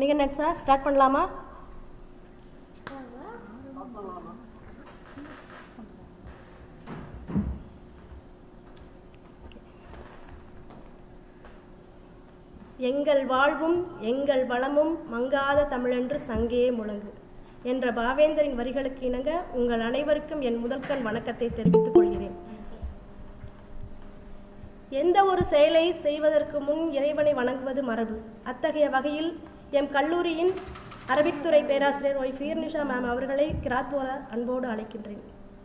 Manikandan sir start பண்ணலாமா எங்கள் வாழ்வும் எங்கள் வளமும் மங்காத தமிழென்று சங்கே முழங்கு என்ற பாவேந்தரின் வரிகளுக்கு இணங்க உங்கள் அனைவருக்கும் என் முதல்கண் வணக்கத்தை தெரிவித்துக் கொள்கிறேன் எந்த ஒரு செயலை செய்வதற்கு முன் இறைவனை வணங்குவது மரபு அத்தகைய வகையில் எம் கல்லூரியின் அரபிக் துறை பேராசிரியர் ஒய் ஃபீர்னிஷா மேம் அவர்களை கிராத்வால அன்போடு அழைக்கின்றேன்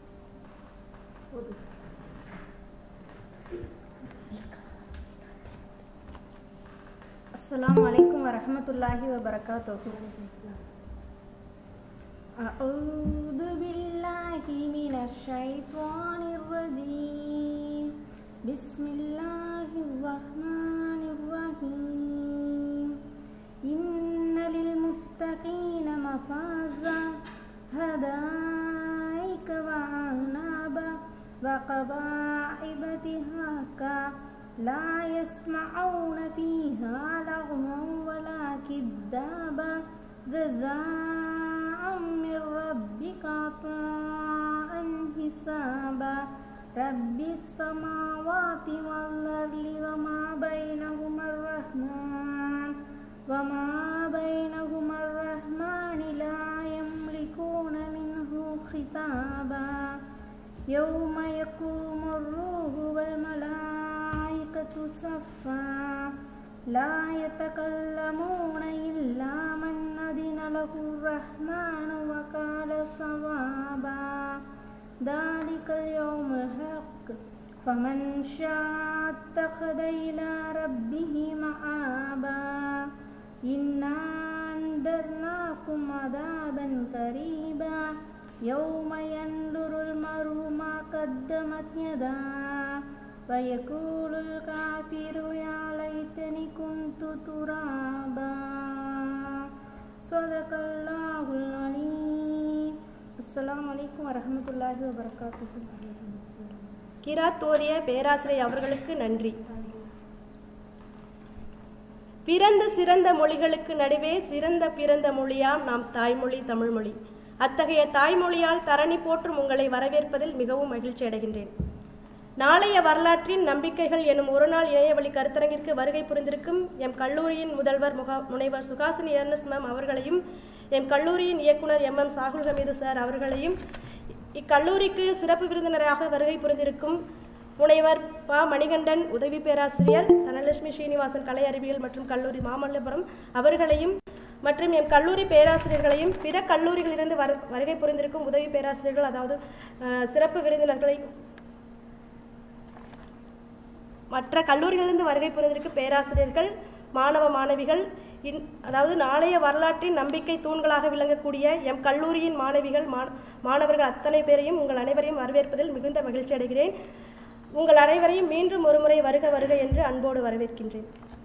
السلام عليكم ورحمة الله وبركاته أعوذ بالله من الشيطان الرجيم بسم الله الرحمن الرحيم إن للمتقين مفازا هدائك وعنابا وقواعب دهاكا لا يسمعون فيها لغوا ولا كذابا جزاء من ربك عطاء حسابا رب السماوات والأرض وما بينهما الرحمن وما بينهما الرحمن لا يملكون منه خطابا يوم يقوم الروح والملائكة صفا لا يتكلمون إلا من أذن له الرحمن وقال صوابا ذلك اليوم الحق فمن شاء اتخذ إلى ربه مآبا إنا أنذرناكم عذابا قريبا يوم ينظر المرء ما قدمت يداه ويقول الكافر يا ليتني كنت ترابا صدق الله العليم السلام عليكم ورحمة الله وبركاته கிராத் ஓதிய பேராசிரியர் அவர்களுக்கு நன்றி பிறந்த சிறந்த மொழிகளுக்கு நடுவே சிறந்த பிறந்த மொழியாம் நாம் தாய்மொழி தமிழ்மொழி அத்தகைய தாய்மொழியால் தரணி போற்றும் உங்களை வரவேற்பதில் மிகவும் மகிழ்ச்சி அடைகின்றேன் நாளைய வரலாற்றின் நம்பிக்கைகள் எனும் ஒருநாள் இணையவழி கருத்தரங்கிற்கு வருகை புரிந்திருக்கும் எம் கல்லூரியின் முதல்வர் முகா முனைவர் சுகாசினி எர்னஸ் மேம் அவர்களையும் எம் கல்லூரியின் இயக்குனர் M M Shahul Hameed sir அவர்களையும் இக்கல்லூரிக்கு சிறப்பு விருந்தினராக வருகை புரிந்திருக்கும் முனைவர் ப மணிகண்டன் உதவி பேராசிரியர் தனலட்சுமி ஸ்ரீனிவாசன் கலை அறிவியல் மற்றும் கல்லூரி மாமல்லபுரம் அவர்களையும் மற்றும் எம் கல்லூரி பேராசிரியர்களையும் பிற கல்லூரிகளிலிருந்து வரு வருகை புரிந்திருக்கும் உதவி பேராசிரியர்கள் அதாவது அஹ், சிறப்பு விருந்தினர்களை மற்ற கல்லூரிகளிலிருந்து வருகை புரிந்திருக்கும் பேராசிரியர்கள் மாணவ மாணவிகள் இன் அதாவது நாளைய வரலாற்றின் நம்பிக்கை தூண்களாக விளங்கக்கூடிய எம் கல்லூரியின் மாணவிகள் மா- மாணவர்கள் அத்தனை பேரையும் உங்கள் அனைவரையும் வரவேற்பதில் மிகுந்த மகிழ்ச்சி அடைகிறேன் உங்கள் அனைவரையும் மீண்டும் ஒருமுறை வருக வருக என்று அன்போடு வரவேற்கின்றேன்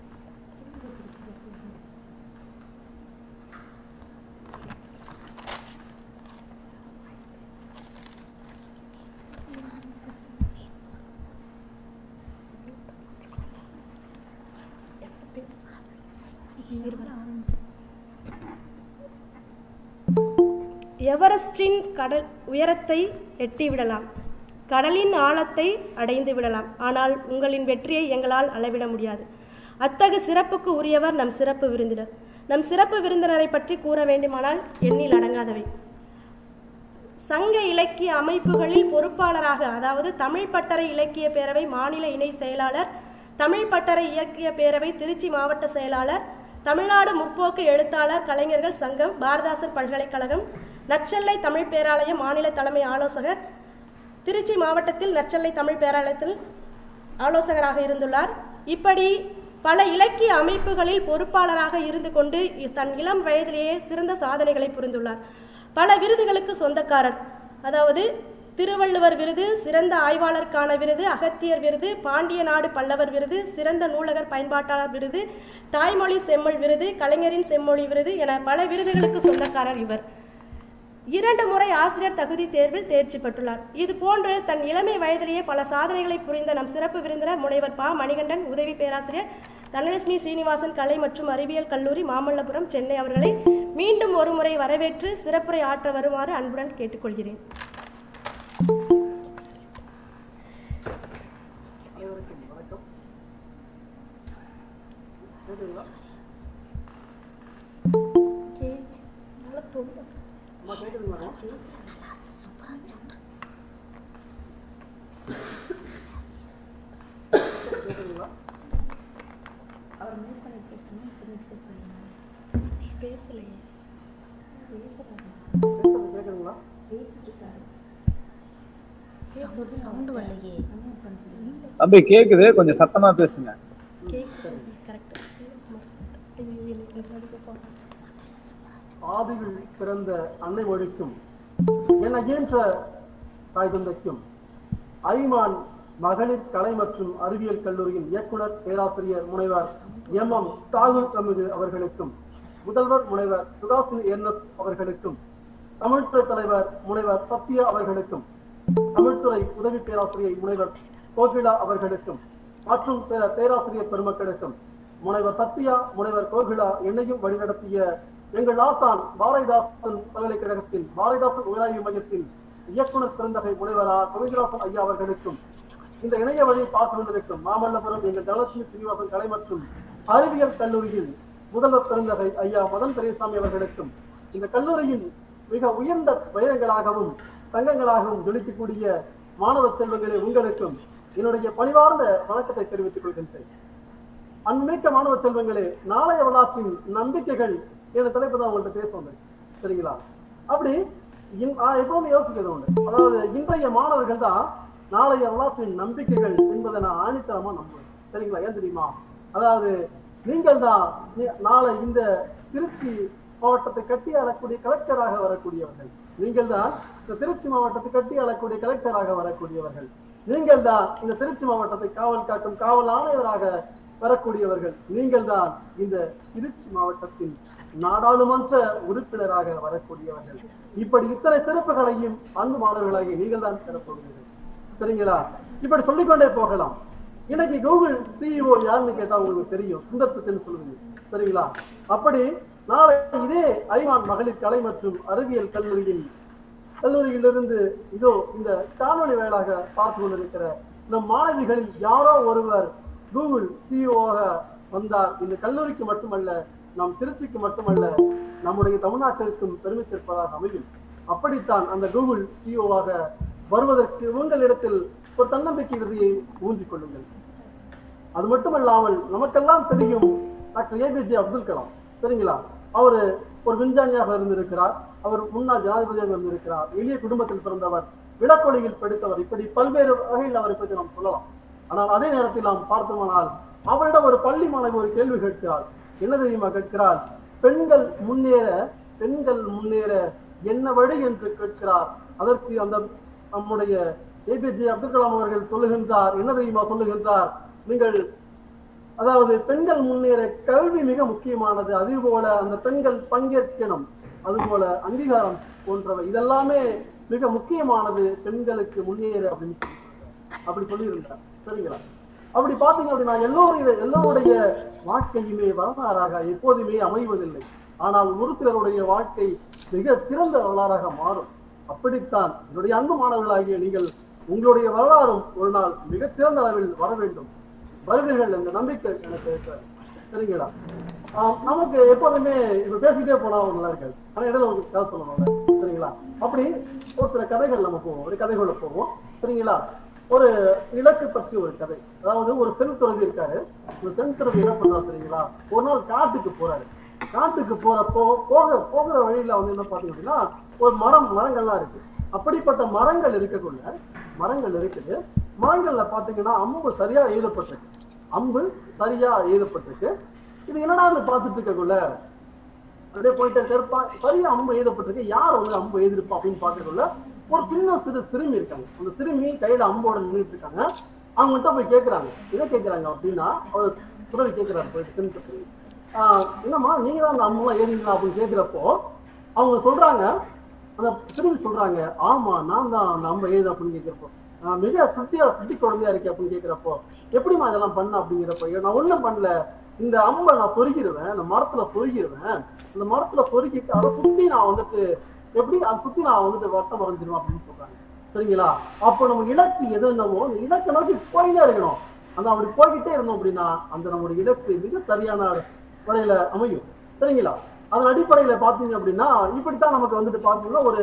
எவரெஸ்டின் கடல் உயரத்தை எட்டிவிடலாம் கடலின் ஆழத்தை அடைந்து விடலாம் ஆனால் உங்களின் வெற்றியை எங்களால் அளவிட முடியாது அத்தகு சிறப்புக்கு உரியவர் நம் சிறப்பு விருந்தினர் நம் சிறப்பு விருந்தினரை பற்றி கூற வேண்டுமானால் எண்ணில் அடங்காதவை சங்க இலக்கிய அமைப்புகளில் பொறுப்பாளராக அதாவது தமிழ் பட்டறை இலக்கிய பேரவை மாநில இணை செயலாளர் தமிழ் பட்டறை இலக்கிய பேரவை திருச்சி மாவட்ட செயலாளர் தமிழ்நாடு முற்போக்கு எழுத்தாளர் கலைஞர்கள் சங்கம் பாரதாசன் பல்கலைக்கழகம் நச்செல்லை தமிழ் பேராலயம் மாநில தலைமை ஆலோசகர் திருச்சி மாவட்டத்தில் நச்செல்லை தமிழ் பேராலயத்தில் ஆலோசகராக இருந்துள்ளார் இப்படி பல இலக்கிய அமைப்புகளில் பொறுப்பாளராக இருந்து கொண்டு தன் இளம் வயதிலேயே சிறந்த சாதனைகளை புரிந்துள்ளார் பல விருதுகளுக்கு சொந்தக்காரர் அதாவது திருவள்ளுவர் விருது சிறந்த ஆய்வாளருக்கான விருது அகத்தியர் விருது பாண்டிய நாடு பல்லவர் விருது சிறந்த நூலகர் பயன்பாட்டாளர் விருது தாய்மொழி செம்மொழி விருது கலைஞரின் செம்மொழி விருது என பல விருதுகளுக்கு சொந்தக்காரர் இவர் இரண்டு முறை ஆசிரியர் தகுதி தேர்வில் தேர்ச்சி பெற்றுள்ளார் இது போன்று தன் இளமை வயதிலேயே பல சாதனைகளை புரிந்த நம் சிறப்பு விருந்தினர் முனைவர் பா மணிகண்டன் உதவி பேராசிரியர் தனலட்சுமி ஸ்ரீனிவாசன் கலை மற்றும் அறிவியல் கல்லூரி மாமல்லபுரம் சென்னை அவர்களை மீண்டும் ஒருமுறை வரவேற்று சிறப்புரை ஆற்ற வருமாறு அன்புடன் கேட்டுக்கொள்கிறேன் அனைவருக்கும் வணக்கம் கேக்குதுங்களா அம்மா கேக்குதுங்களா கேக்குதுங்களா பேசலையே பேசுறது கேக்குதுங்களா தம்பி கேக்குது கொஞ்சம் சத்தமா பேசுங்க கேட்குறது கரெக்டாக ஆதியில் பிறந்த அன்னை மொழிக்கும் என இயன்ற தாய் தந்தைக்கும் ஐமான் மகளிர் கலை மற்றும் அறிவியல் கல்லூரியின் இயக்குனர் பேராசிரியர் முனைவர் எம் எம் சாகுல் அமிது அவர்களுக்கும் முதல்வர் முனைவர் சுகாசினி எர்னஸ் அவர்களுக்கும் தமிழ்துறை தலைவர் முனைவர் சத்யா அவர்களுக்கும் தமிழ்துறை உதவி பேராசிரியர் முனைவர் கோகிலா அவர்களுக்கும் மற்றும் சில பேராசிரியர் பெருமக்களுக்கும் முனைவர் சத்யா முனைவர் கோகிலா என்னையும் வழிநடத்திய எங்கள் ஆசான் பாரதிதாசன் பல்கலைக்கழகத்தின் பாரதிதாசன் உயராய்வு மையத்தின் இயக்குனர் பெருந்தகை முனைவரா கவிதராசன் ஐயா அவர்களுக்கும் இந்த இணைய வழியை பார்த்து கொண்டிருக்கும் மாமல்லபுரம் எங்கள் தனலட்சுமி சீனிவாசன் கலை மற்றும் அறிவியல் கல்லூரியில் முதல்வர் பெருந்தகை ஐயா மதன் பெரியசாமி அவர்களுக்கும் இந்த கல்லூரியின் மிக உயர்ந்த வைரங்களாகவும் தங்கங்களாகவும் ஜொலிக்கக்கூடிய மாணவ செல்வங்களே உங்களுக்கும் என்னுடைய பணிவார்ந்த வணக்கத்தை தெரிவித்துக் கொள்கின்றேன் அன்பிக்க மாணவ செல்வங்களே நாளைய வரலாற்றின் நம்பிக்கைகள் என்ற தலைப்பு தான் உங்கள்ட்ட பேச வந்தேன் சரிங்களா அப்படி இன்- நான் எப்பவுமே யோசிக்கிறது உண்டு அதாவது இன்றைய மாணவர்கள் தான் நாளைய வரலாற்றின் நம்பிக்கைகள் என்பதை நான் ஆணித்தரமா நம்புவேன் சரிங்களா ஏன் தெரியுமா அதாவது நீங்கள் தான் நி- நாளை இந்த திருச்சி மாவட்டத்தை கட்டி ஆளக்கூடிய கலெக்டராக வரக்கூடியவர்கள் நீங்கள் தான் இந்த திருச்சி மாவட்டத்தை கட்டி ஆளக்கூடிய கலெக்டராக வரக்கூடியவர்கள் நீங்கள் தான் இந்த திருச்சி மாவட்டத்தை காவல் காக்கும் காவல் ஆணையராக வரக்கூடியவர்கள் நீங்கள் தான் இந்த திருச்சி மாவட்டத்தின் நாடாளுமன்ற உறுப்பினராக வரக்கூடியவர்கள் இப்படி இத்தனை சிறப்புகளையும் அன்பு மாணவர்களாகிய நீங்கள் தான் பெறப்போகிறீர்கள் சரிங்களா இப்படி சொல்லிக்கொண்டே போகலாம் இன்னைக்கு கூகுள் சிஇஓ யாருன்னு கேட்டா உங்களுக்கு தெரியும் சுந்தர் பிச்சைன்னு சொல்லுவீங்க சரிங்களா அப்படி நாளை இதே ஐமான் மகளிர் கலை மற்றும் அறிவியல் கல்லூரியின் கல்லூரியிலிருந்து இதோ இந்த காணொளி வாயிலாக பார்த்து கொண்டிருக்கிற நம் மாணவிகளில் யாரோ ஒருவர் கூகுள் சிஇஓவாக வந்தார் இந்த கல்லூரிக்கு மட்டுமல்ல நம் திருச்சிக்கு மட்டுமல்ல நம்முடைய தமிழ்நாட்டிற்கும் பெருமை சேர்ப்பதாக அமையும் அப்படித்தான் அந்த கூகுள் சிஇஓவாக வருவதற்கு உங்களிடத்தில் ஒரு தன்னம்பிக்கை விருதியை ஊன்றிக் கொள்ளுங்கள் அது மட்டுமல்லாமல் நமக்கெல்லாம் தெரியும் டாக்டர் ஏபிஜே அப்துல் கலாம் சரிங்களா அவரு ஒரு விஞ்ஞானியாக இருந்திருக்கிறார் அவர் முன்னாள் ஜனாதிபதியாக இருந்திருக்கிறார் எளிய குடும்பத்தில் பிறந்தவர் விளக்கொலியில் படித்தவர் இப்படி பல்வேறு வகையில் அவரை பற்றி நாம் சொல்லலாம் ஆனால் அதே நேரத்தில் நாம் பார்த்தோமானால் அவரிடம் ஒரு பள்ளி மாணவி ஒரு கேள்வி கேட்கிறார் என்ன தெரியுமா கேட்கிறார் பெண்கள் முன்னேற பெண்கள் முன்னேற என்ன வழி என்று கேட்கிறார் அதற்கு அந்த நம்முடைய ஏபிஜே அப்துல் கலாம் அவர்கள் சொல்லுகின்றார் என்ன தெரியுமா சொல்லுகின்றார் நீங்கள் அதாவது பெண்கள் முன்னேற கல்வி மிக முக்கியமானது அதே போல அந்த பெண்கள் பங்கேற்கணும் அதுபோல அங்கீகாரம் போன்றவை இதெல்லாமே மிக முக்கியமானது பெண்களுக்கு முன்னேற அப்படின்னு சொல்லி அப்படி சொல்லியிருந்தார் சரிங்களா அப்படி பாத்தீங்க அப்படின்னா எல்லோருடைய எல்லோருடைய வாழ்க்கையுமே வரலாறாக எப்போதுமே அமைவதில்லை ஆனால் ஒரு சிலருடைய வாழ்க்கை மிக சிறந்த வரலாறாக மாறும் அப்படித்தான் என்னுடைய அன்பு மாணவர்களாகிய நீங்கள் உங்களுடைய வரலாறும் ஒரு நாள் மிகச் சிறந்த அளவில் வர வேண்டும் வருவீர்கள் என்ற நம்பிக்கை எனக்கு இருக்கிறது சரிங்களா ஆஹ் நமக்கு எப்போதுமே இப்ப பேசிட்டே போனா நல்லா இருக்காது ஆனா இடையில ஒரு கதை சொல்லணும்ல சரிங்களா அப்படி ஒரு சில கதைகள் நம்ம போவோம் ஒரு கதைக்குள்ள போவோம் சரிங்களா ஒரு இலக்கு பற்றி ஒரு கதை அதாவது ஒரு செல் துறவி இருக்காரு ஒரு செல் துறவி என்ன பண்றாரு தெரியுங்களா ஒரு நாள் காட்டுக்கு போறாரு காட்டுக்கு போறப்போ போக போகிற வழியில வந்து என்ன பாத்தீங்க அப்படின்னா ஒரு மரம் மரங்கள்லாம் இருக்கு அப்படிப்பட்ட மரங்கள் இருக்கக்குள்ள மரங்கள் இருக்குது மரங்கள்ல பாத்தீங்கன்னா அம்பு சரியா எழுதப்பட்டிருக்கு அம்பு சரியா எழுதப்பட்டிருக்கு இது என்னடான்னு பார்த்துட்டு இருக்கக்குள்ள அப்படியே போயிட்டு இருப்பா சரியா அம்பு எழுதப்பட்டிருக்கு யார் வந்து அம்பு எழுதிருப்பா அப்படின்னு பார்க்கறதுக்குள்ள ஒரு சின்ன சிறு சிறுமி இருக்காங்க அந்த சிறுமி கையில அம்போட நின்றுட்டு இருக்காங்க அவங்ககிட்ட போய் கேட்கறாங்க எதை கேட்கறாங்க அப்படின்னா அவர் துறவி கேட்கிறாரு போயிட்டு சின்ன ஆஹ் என்னம்மா நீங்க தான் அந்த அம்பெல்லாம் எழுதிங்களா அப்படின்னு கேட்கிறப்போ அவங்க சொல்றாங்க அந்த சிறுமி சொல்றாங்க ஆமா நான் தான் அந்த அம்பை எழுது அப்படின்னு கேட்கிறப்போ நான் மிக சுட்டியா சுட்டி குழந்தையா இருக்கேன் அப்படின்னு கேட்கிறப்போ எப்படிம்மா இதெல்லாம் பண்ண அப்படிங்கிறப்போ நான் ஒண்ணும் பண்ணல இந்த அம்பை நான் சொருகிடுவேன் அந்த மரத்துல சொருகிடுவேன் அந்த மரத்துல சொருகிட்டு அதை சுத்தி நான் வந்துட்டு எப்படி அதை சுத்தி நான் வந்துட்டு வட்டம் வரைஞ்சிருவேன் அப்படின்னு சொல்றாங்க சரிங்களா அப்போ நம்ம இலக்கு எது என்னவோ அந்த இலக்கை நோக்கி போயிட்டே இருக்கணும் அந்த அப்படி போய்கிட்டே இருந்தோம் அப்படின்னா அந்த நம்மளுடைய இலக்கு மிக சரியான முறையில அமையும் சரிங்களா அதன் அடிப்படையில பாத்தீங்க அப்படின்னா இப்படித்தான் நமக்கு வந்துட்டு பாத்தீங்கன்னா ஒரு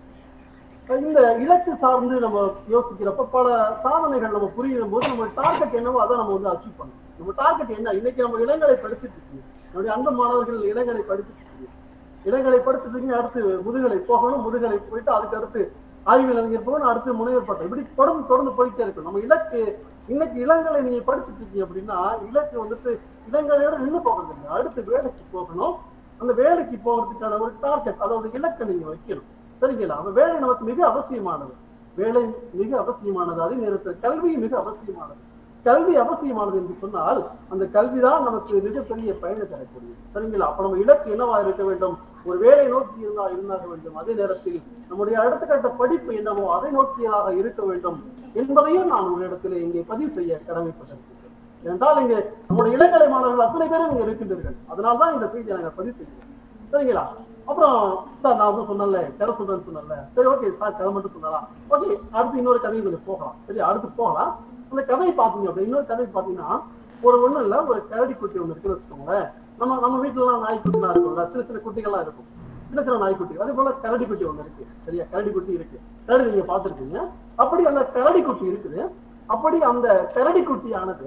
இந்த இலக்கு சார்ந்து நம்ம யோசிக்கிறப்ப பல சாதனைகள் நம்ம புரியும் போது நம்ம டார்கெட் என்னவோ அதை நம்ம வந்து அச்சீவ் பண்ணணும் நம்ம டார்கெட் என்ன இன்னைக்கு நம்ம இளங்கலை படிச்சுட்டு இருக்கீங்க நம்முடைய அன்பு மாணவர்கள் இளங்கலை படிச்சுட்டு இருக்கீங்க இளங்கலை படிச்சுட்டு இருக்கீங்க அடுத்து முதுகலை போகணும் முதுகலை போயிட்டு அதுக்கு அடுத்து ஆய்வில் அறிஞர் போகணும் அடுத்து முனைவர் பட்டம் இப்படி தொடர்ந்து தொடர்ந்து போயிட்டே இருக்கும் நம்ம இலக்கு இன்னைக்கு இளங்கலை நீங்க படிச்சுட்டு இருக்கீங்க அப்படின்னா இலக்கு வந்துட்டு இளங்கலையோட நின்று போகிறது இல்லை அடுத்து வேலைக்கு போகணும் அந்த வேலைக்கு போகிறதுக்கான ஒரு டார்கெட் அதாவது இலக்கை நீங்க வைக்கணும் சரிங்களா அந்த வேலை நமக்கு மிக அவசியமானது வேலை மிக அவசியமானது அதே நேரத்தில் கல்வி மிக அவசியமானது கல்வி அவசியமானது என்று சொன்னால் அந்த கல்விதான் நமக்கு மிகப்பெரிய பயனை தரக்கூடியது சரிங்களா அப்ப நம்ம இலக்கு என்னவா இருக்க வேண்டும் ஒரு வேலை நோக்கி இருந்தா இருந்தாக வேண்டும் அதே நேரத்தில் நம்முடைய அடுத்த கட்ட படிப்பு என்னவோ அதை நோக்கியதாக இருக்க வேண்டும் என்பதையும் நான் ஒரு இடத்துல இங்கே பதிவு செய்ய கடமைப்பட்டிருக்கிறேன் என்றால் இங்கே நம்முடைய இளங்கலை மாணவர்கள் அத்தனை பேரும் இங்க இருக்கின்றீர்கள் அதனால்தான் இந்த செய்தியை நாங்கள் பதிவு செய்கிறோம் சரிங்களா அப்புறம் சார் நான் வந்து சொன்னல கதை சொல்றேன்னு சொன்னல சரி ஓகே சார் கதை மட்டும் சொன்னலாம் ஓகே அடுத்து இன்னொரு கதையை கொஞ்சம் போகலாம் சரி அடுத்து போகலாம் அந்த கதையை பார்த்தீங்க அப்படின்னா இன்னொரு கதை பார்த்தீங்கன்னா ஒரு ஒண்ணும் இல்ல ஒரு கரடி குட்டி ஒண்ணு இருக்குன்னு வச்சுக்கோங்களேன் நம்ம நம்ம வீட்டுல எல்லாம் நாய்க்குட்டிலாம் இருக்கும்ல சின்ன சின்ன குட்டிகள்லாம் இருக்கும் சின்ன சின்ன நாய்க்குட்டி அதே போல கரடி குட்டி ஒண்ணு இருக்கு சரியா கரடி குட்டி இருக்கு கரடி நீங்க பார்த்திருக்கீங்க அப்படி அந்த கரடி குட்டி இருக்குது அப்படி அந்த கரடி குட்டியானது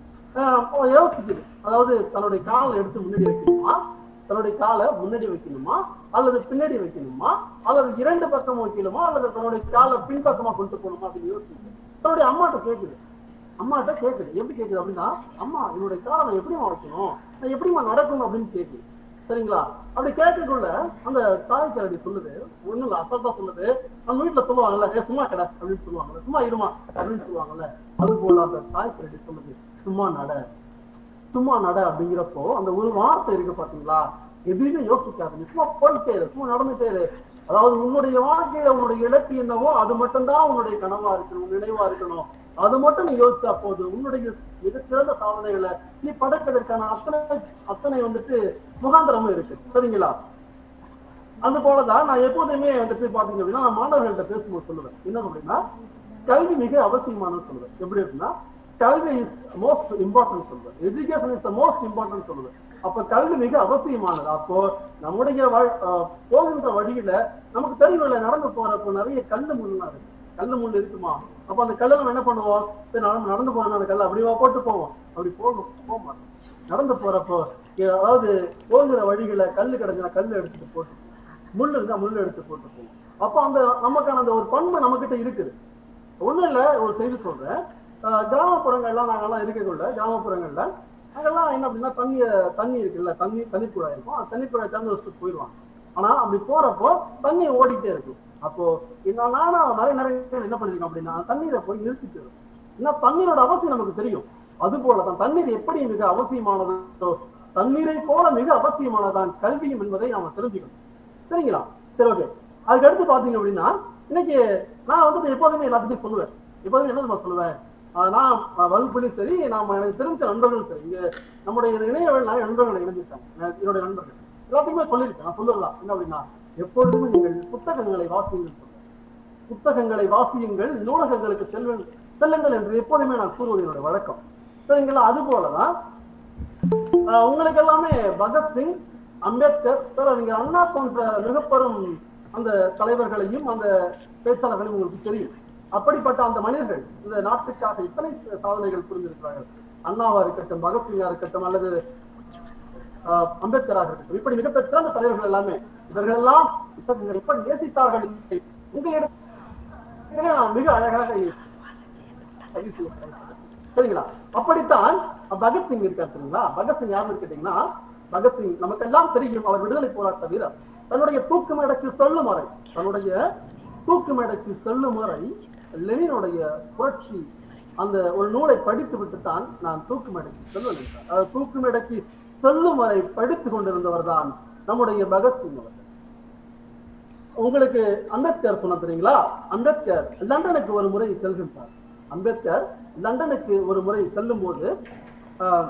ஆஹ் யோசிக்குது அதாவது தன்னுடைய காலை எடுத்து முன்னாடி வைக்கணுமா தன்னுடைய காலை முன்னாடி வைக்கணுமா அல்லது பின்னாடி வைக்கணுமா அல்லது இரண்டு பக்கம் வைக்கணுமா அல்லது தன்னுடைய காலை பின்பக்கமா கொண்டு போகணுமா அப்படின்னு யோசிச்சு தன்னுடைய அம்மாட்ட கேக்குது அம்மாட்ட கேக்குது எப்படி கேக்குது அப்படின்னா அம்மா என்னுடைய காலை நான் எப்படிமா வைக்கணும் நான் எப்படிமா நடக்கணும் அப்படின்னு கேக்குது சரிங்களா அப்படி கேட்கக்குள்ள அந்த தாய் கரடி சொல்லுது ஒண்ணும் இல்ல அசல்ட்டா சொல்லுது நம்ம வீட்டுல சொல்லுவாங்கல்ல ஏ சும்மா கடை அப்படின்னு சொல்லுவாங்கல்ல சும்மா இருமா அப்படின்னு சொல்லுவாங்கல்ல அது போல அந்த தாய் கரடி சொல்லுது சும்மா நட சும்மா நட அப்படிங்கிறப்போ அந்த ஒரு வார்த்தை இருக்கு பாத்தீங்களா எதுவுமே யோசிக்காது நீ சும்மா போயிட்டே இரு சும்மா நடந்துட்டே இரு அதாவது உன்னுடைய வாழ்க்கையில உன்னுடைய இலக்கு என்னவோ அது மட்டும்தான் உன்னுடைய கனவா இருக்கணும் நினைவா இருக்கணும் அது மட்டும் நீ யோசிச்சா போதும் உன்னுடைய மிகச்சிறந்த சாதனைகளை நீ படைப்பதற்கான அத்தனை அத்தனை வந்துட்டு முகாந்திரமும் இருக்கு சரிங்களா அது போலதான் நான் எப்போதுமே வந்துட்டு பாத்தீங்க அப்படின்னா நான் மாணவர்கள்ட்ட பேசும்போது சொல்லுவேன் என்ன அப்படின்னா கல்வி மிக அவசியமானது சொல்லுவேன் எப்படி இருக்குன்னா கல்வி இஸ் மோஸ்ட் இம்பார்ட்டன்ட் சொல்லுவேன் education is the most important சொல்லுவேன் அப்ப கல்வி மிக அவசியமானது அப்போ நம்முடைய வாழ்- அஹ் போகின்ற வழியில நமக்கு தெரியும்ல நடந்து போறப்போ நிறைய கல்லு முள்ளா இருக்கு கல்லு முள் இருக்குமா அப்ப அந்த கல்லை நம்ம என்ன பண்ணுவோம் சரி நம்ம நடந்து போறோம் அந்த கல்லை அப்படிவா போட்டு போவோம் அப்படி போகும் போக மாட்டோம் நடந்து போறப்போ ஏ- அதாவது போகிற வழிகளை கல்லு கிடைச்சா கல்லு எடுத்துட்டு போட்டு முள் இருந்தா முள் எடுத்து போட்டு போவோம் அப்போ அந்த நமக்கான அந்த ஒரு பண்பு நம்ம கிட்ட இருக்குது ஒண்ணும் இல்ல ஒரு செய்தி சொல்றேன் அஹ் கிராமப்புறங்கள்லாம் நாங்கெல்லாம் இருக்கக்குள்ள கிராமப்புறங்கள்ல அங்கெல்லாம் என்ன அப்படின்னா தண்ணி தண்ணி இருக்குல்ல தண்ணி தண்ணி குழாய் இருக்கும் அந்த தண்ணி குழாய் திறந்து வச்சுட்டு போயிடுவாங்க ஆனா அப்படி போறப்போ தண்ணி ஓடிட்டே இருக்கும் அப்போ என்ன நானும் நிறைய நிறைய பேர் என்ன பண்ணிருக்கேன் அப்படின்னா தண்ணீரை போய் நிறுத்திட்டு இருக்கும். ஏன்னா தண்ணீரோட அவசியம் நமக்கு தெரியும் அது போலதான் தண்ணீர் எப்படி மிக அவசியமானதோ தண்ணீரை போல மிக அவசியமானதான் கல்வியும் என்பதை நாம தெரிஞ்சுக்கணும் சரிங்களா சரி ஓகே அதுக்கு அடுத்து பாத்தீங்க அப்படின்னா இன்னைக்கு நான் வந்துட்டு எப்போதுமே எல்லாத்துக்கும் சொல்லுவேன் எப்போதுமே என்ன தெரியுமா சொல்லுவேன் ஆஹ் நான் ஆஹ் வகுப்புலையும் சரி நாம எனக்கு தெரிஞ்ச நண்பர்களும் சரி இங்க நம்முடைய இணையவழி நிறைய நண்பர்கள் இணைஞ்சிருக்காங்க நான் என்னுடைய நண்பர்கள் எல்லாத்துக்குமே சொல்லியிருக்கேன் நான் சொல்லலாம் என்ன அப்படின்னா எப்பொழுதுமே நீங்கள் புத்தகங்களை வாசியுங்கள் சொல்லுவேன் புத்தகங்களை வாசியுங்கள் நூலகங்களுக்கு செல்வங்கள் செல்லுங்கள் என்று எப்போதுமே நான் கூறுவது என்னுடைய வழக்கம் சரிங்களா அது போலதான் ஆஹ் உங்களுக்கு எல்லாமே பகத்சிங் அம்பேத்கர் பிற நீங்க அண்ணா போன்ற மிகப்பெரும் அந்த தலைவர்களையும் அந்த பேச்சாளர்களையும் உங்களுக்கு தெரியும் அப்படிப்பட்ட அந்த மனிதர்கள் இந்த நாட்டுக்காக இத்தனை சாதனைகள் புரிந்திருக்கிறார்கள் அண்ணாவா இருக்கட்டும் பகத்சிங்கா இருக்கட்டும் அல்லது ஆஹ் அம்பேத்கராக இருக்கட்டும் இப்படி மிக சிறந்த தலைவர்கள் எல்லாமே இவர்கள் எல்லாம் புத்தகங்கள் எப்படி நேசித்தார்கள் என்பதை உங்களிடம் நான் மிக அழகாக பதிவு செய்ய சரிங்களா அப்படித்தான் பகத்சிங் இருக்கார் சரிங்களா பகத்சிங் யாருன்னு கேட்டீங்கன்னா பகத்சிங் நமக்கெல்லாம் தெரியும் அவர் விடுதலை போராட்ட வீரர் தன்னுடைய தூக்கு மேடைக்கு செல்லும் வரை தன்னுடைய தூக்கு மேடைக்கு செல்லும் வரை லெனினுடைய புரட்சி அந்த ஒரு நூலை படித்து விட்டுத்தான் நான் தூக்கு மேடைக்கு செல்வேன் என்றார் அதாவது தூக்கு மேடைக்கு செல்லும் வரை படித்துக் கொண்டிருந்தவர் தான் நம்முடைய பகத்சிங் அவர்கள் உங்களுக்கு அம்பேத்கர் சொன்ன தெரியுங்களா அம்பேத்கர் லண்டனுக்கு ஒரு முறை செல்கின்றார் அம்பேத்கர் லண்டனுக்கு ஒரு முறை செல்லும் போது ஆஹ்,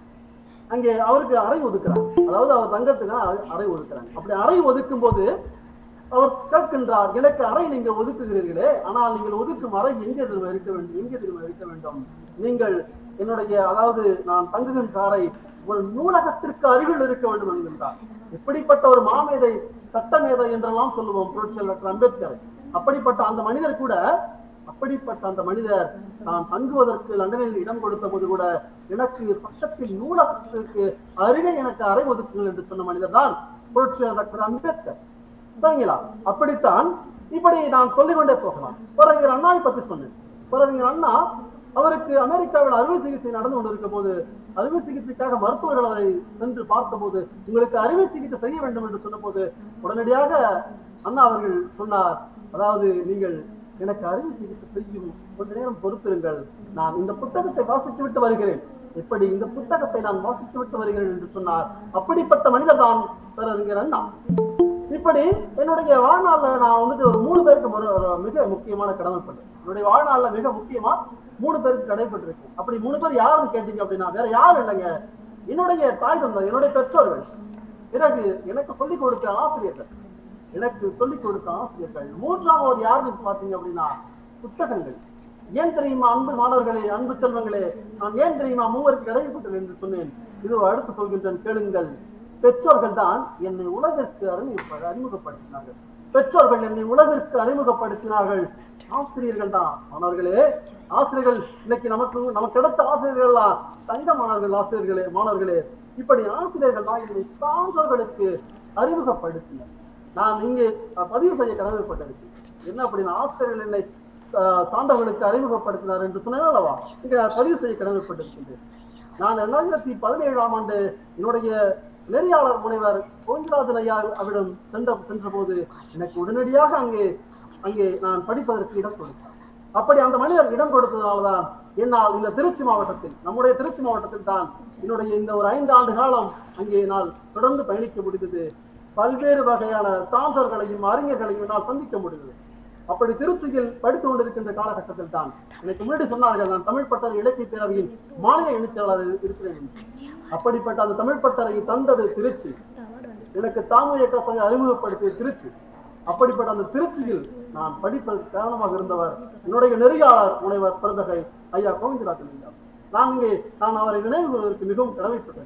அங்கே அவருக்கு அறை ஒதுக்குறாங்க அதாவது அவர் தங்கத்துக்கு அறை- அறை ஒதுக்குறாங்க அப்படி அறை ஒதுக்கும் போது அவர் கேட்கின்றார் எனக்கு அறை நீங்க ஒதுக்குகிறீர்களே ஆனால் நீங்கள் ஒதுக்கும் அறை எங்கே திரும்ப இருக்க வேண்டும் எங்கே திரும்ப இருக்க வேண்டும் நீங்கள் என்னுடைய அதாவது நான் தங்குகின்ற அறை ஒரு நூலகத்திற்கு அருகில் இருக்க வேண்டும் என்கின்றார் இப்படிப்பட்ட ஒரு மாமேதை சட்டமேதை என்றெல்லாம் சொல்லுவோம் புரட்சியாளர் டாக்டர் அம்பேத்கர் அப்படிப்பட்ட அந்த மனிதர் கூட அப்படிப்பட்ட அந்த மனிதர் நான் தங்குவதற்கு லண்டனில் இடம் கொடுத்த போது கூட எனக்கு பக்கத்தில் நூலகத்திற்கு அருகே எனக்கு அறை ஒதுக்குங்கள் என்று சொன்ன மனிதர் தான் புரட்சியாளர் டாக்டர் அம்பேத்கர் சரிங்களா அப்படித்தான் இப்படி நான் சொல்லிக் கொண்டே போகலாம் பேரறிஞர் அண்ணாவை பத்தி சொன்னேன் பேரறிஞர் அண்ணா அவருக்கு அமெரிக்காவில் அறுவை சிகிச்சை நடந்து கொண்டிருக்க போது அறுவை சிகிச்சைக்காக மருத்துவர்கள் அவரை சென்று பார்த்தபோது உங்களுக்கு அறுவை சிகிச்சை செய்ய வேண்டும் என்று சொன்னபோது உடனடியாக அண்ணா அவர்கள் சொன்னார் அதாவது நீங்கள் எனக்கு அறுவை சிகிச்சை செய்யும் கொஞ்ச நேரம் பொறுத்திருங்கள் நான் இந்த புத்தகத்தை வாசித்து விட்டு வருகிறேன் எப்படி இந்த புத்தகத்தை நான் வாசித்து விட்டு வருகிறேன் என்று சொன்னார் அப்படிப்பட்ட மனிதர் தான் பேரறிஞர் அண்ணா இப்படி என்னுடைய வாழ்நாள்ல நான் வந்துட்டு ஒரு மூணு பேருக்கு ஒரு ஒரு மிக முக்கியமான கடமைப்பட்டேன் என்னுடைய வாழ்நாள்ல மிக முக்கியமா மூணு பேருக்கு கடைப்பட்டிருக்கேன் அப்படி மூணு பேர் யாருன்னு கேட்டீங்க அப்படின்னா வேற யாரும் இல்லைங்க என்னுடைய தாய் தந்தை என்னுடைய பெற்றோர்கள் பிறகு எனக்கு சொல்லிக் கொடுத்த ஆசிரியர்கள் எனக்கு சொல்லிக் கொடுத்த ஆசிரியர்கள் மூன்றாவது யாருன்னு பாத்தீங்க அப்படின்னா புத்தகங்கள் ஏன் தெரியுமா அன்பு மாணவர்களே அன்பு செல்வங்களே நான் ஏன் தெரியுமா மூவருக்கு கடைப்பட்டேன் என்று சொன்னேன் இது அடுத்து சொல்கின்றேன் கேளுங்கள் பெற்றோர்கள் தான் என்னை உலகிற்கு அறிமுக அறிமுகப்படுத்தினார்கள் பெற்றோர்கள் என்னை உலகிற்கு அறிமுகப்படுத்தினார்கள் ஆசிரியர்கள் தான் மாணவர்களே ஆசிரியர்கள் இன்னைக்கு நமக்கு நமக்கு கிடைச்ச ஆசிரியர்கள்லாம் தங்க மாணவர்கள் ஆசிரியர்களே மாணவர்களே இப்படி ஆசிரியர்கள் தான் என்னை சான்றோர்களுக்கு அறிமுகப்படுத்தினர் நான் இங்கே அஹ், பதிவு செய்ய கடமைப்பட்டிருக்கேன் என்ன அப்படின்னா ஆசிரியர்கள் என்னை அஹ், சான்றோர்களுக்கு அறிமுகப்படுத்தினார் என்று சொன்னேன் அல்லவா இங்க பதிவு செய்ய கடமைப்பட்டிருக்கின்றேன் நான் இரண்டாயிரத்தி பதினேழாம் ஆண்டு என்னுடைய நெறியாளர் முனைவர் கோவிந்தராஜன் ஐயா அவிடம் சென்ற சென்ற போது எனக்கு உடனடியாக அங்கே அங்கே நான் படிப்பதற்கு இடம் கொடுத்தார் அப்படி அந்த மனிதர் இடம் கொடுத்ததுனால்தான் என்னால் இந்த திருச்சி மாவட்டத்தில் நம்முடைய திருச்சி மாவட்டத்தில் தான் என்னுடைய இந்த ஒரு ஐந்து ஆண்டு காலம் அங்கே நான் தொடர்ந்து பயணிக்க முடிந்தது பல்வேறு வகையான சான்றோர்களையும் அறிஞர்களையும் என்னால் சந்திக்க முடிந்தது அப்படி திருச்சியில் படித்துக் கொண்டிருக்கின்ற காலகட்டத்தில் தான் எனக்கு முன்னாடி சொன்னார்கள் நான் தமிழ் பட்டறை இலக்கிய பேரவையின் மாநில இணைச்சாளர் இருக்கிறேன் என்று. அப்படிப்பட்ட அந்த தமிழ் பட்டறையை தந்தது திருச்சி எனக்கு தாமரை இயக்க சங்க அறிமுகப்படுத்திய திருச்சி அப்படிப்பட்ட அந்த திருச்சியில் நான் படிப்பதற்கு காரணமாக இருந்தவர் என்னுடைய நெறியாளர் முனைவர் பிறந்தகை ஐயா கோவிந்தராஜன் ஐயா நான் இங்கே நான் அவரை நினைவு கூறுவதற்கு மிகவும் கடமைப்பட்டேன்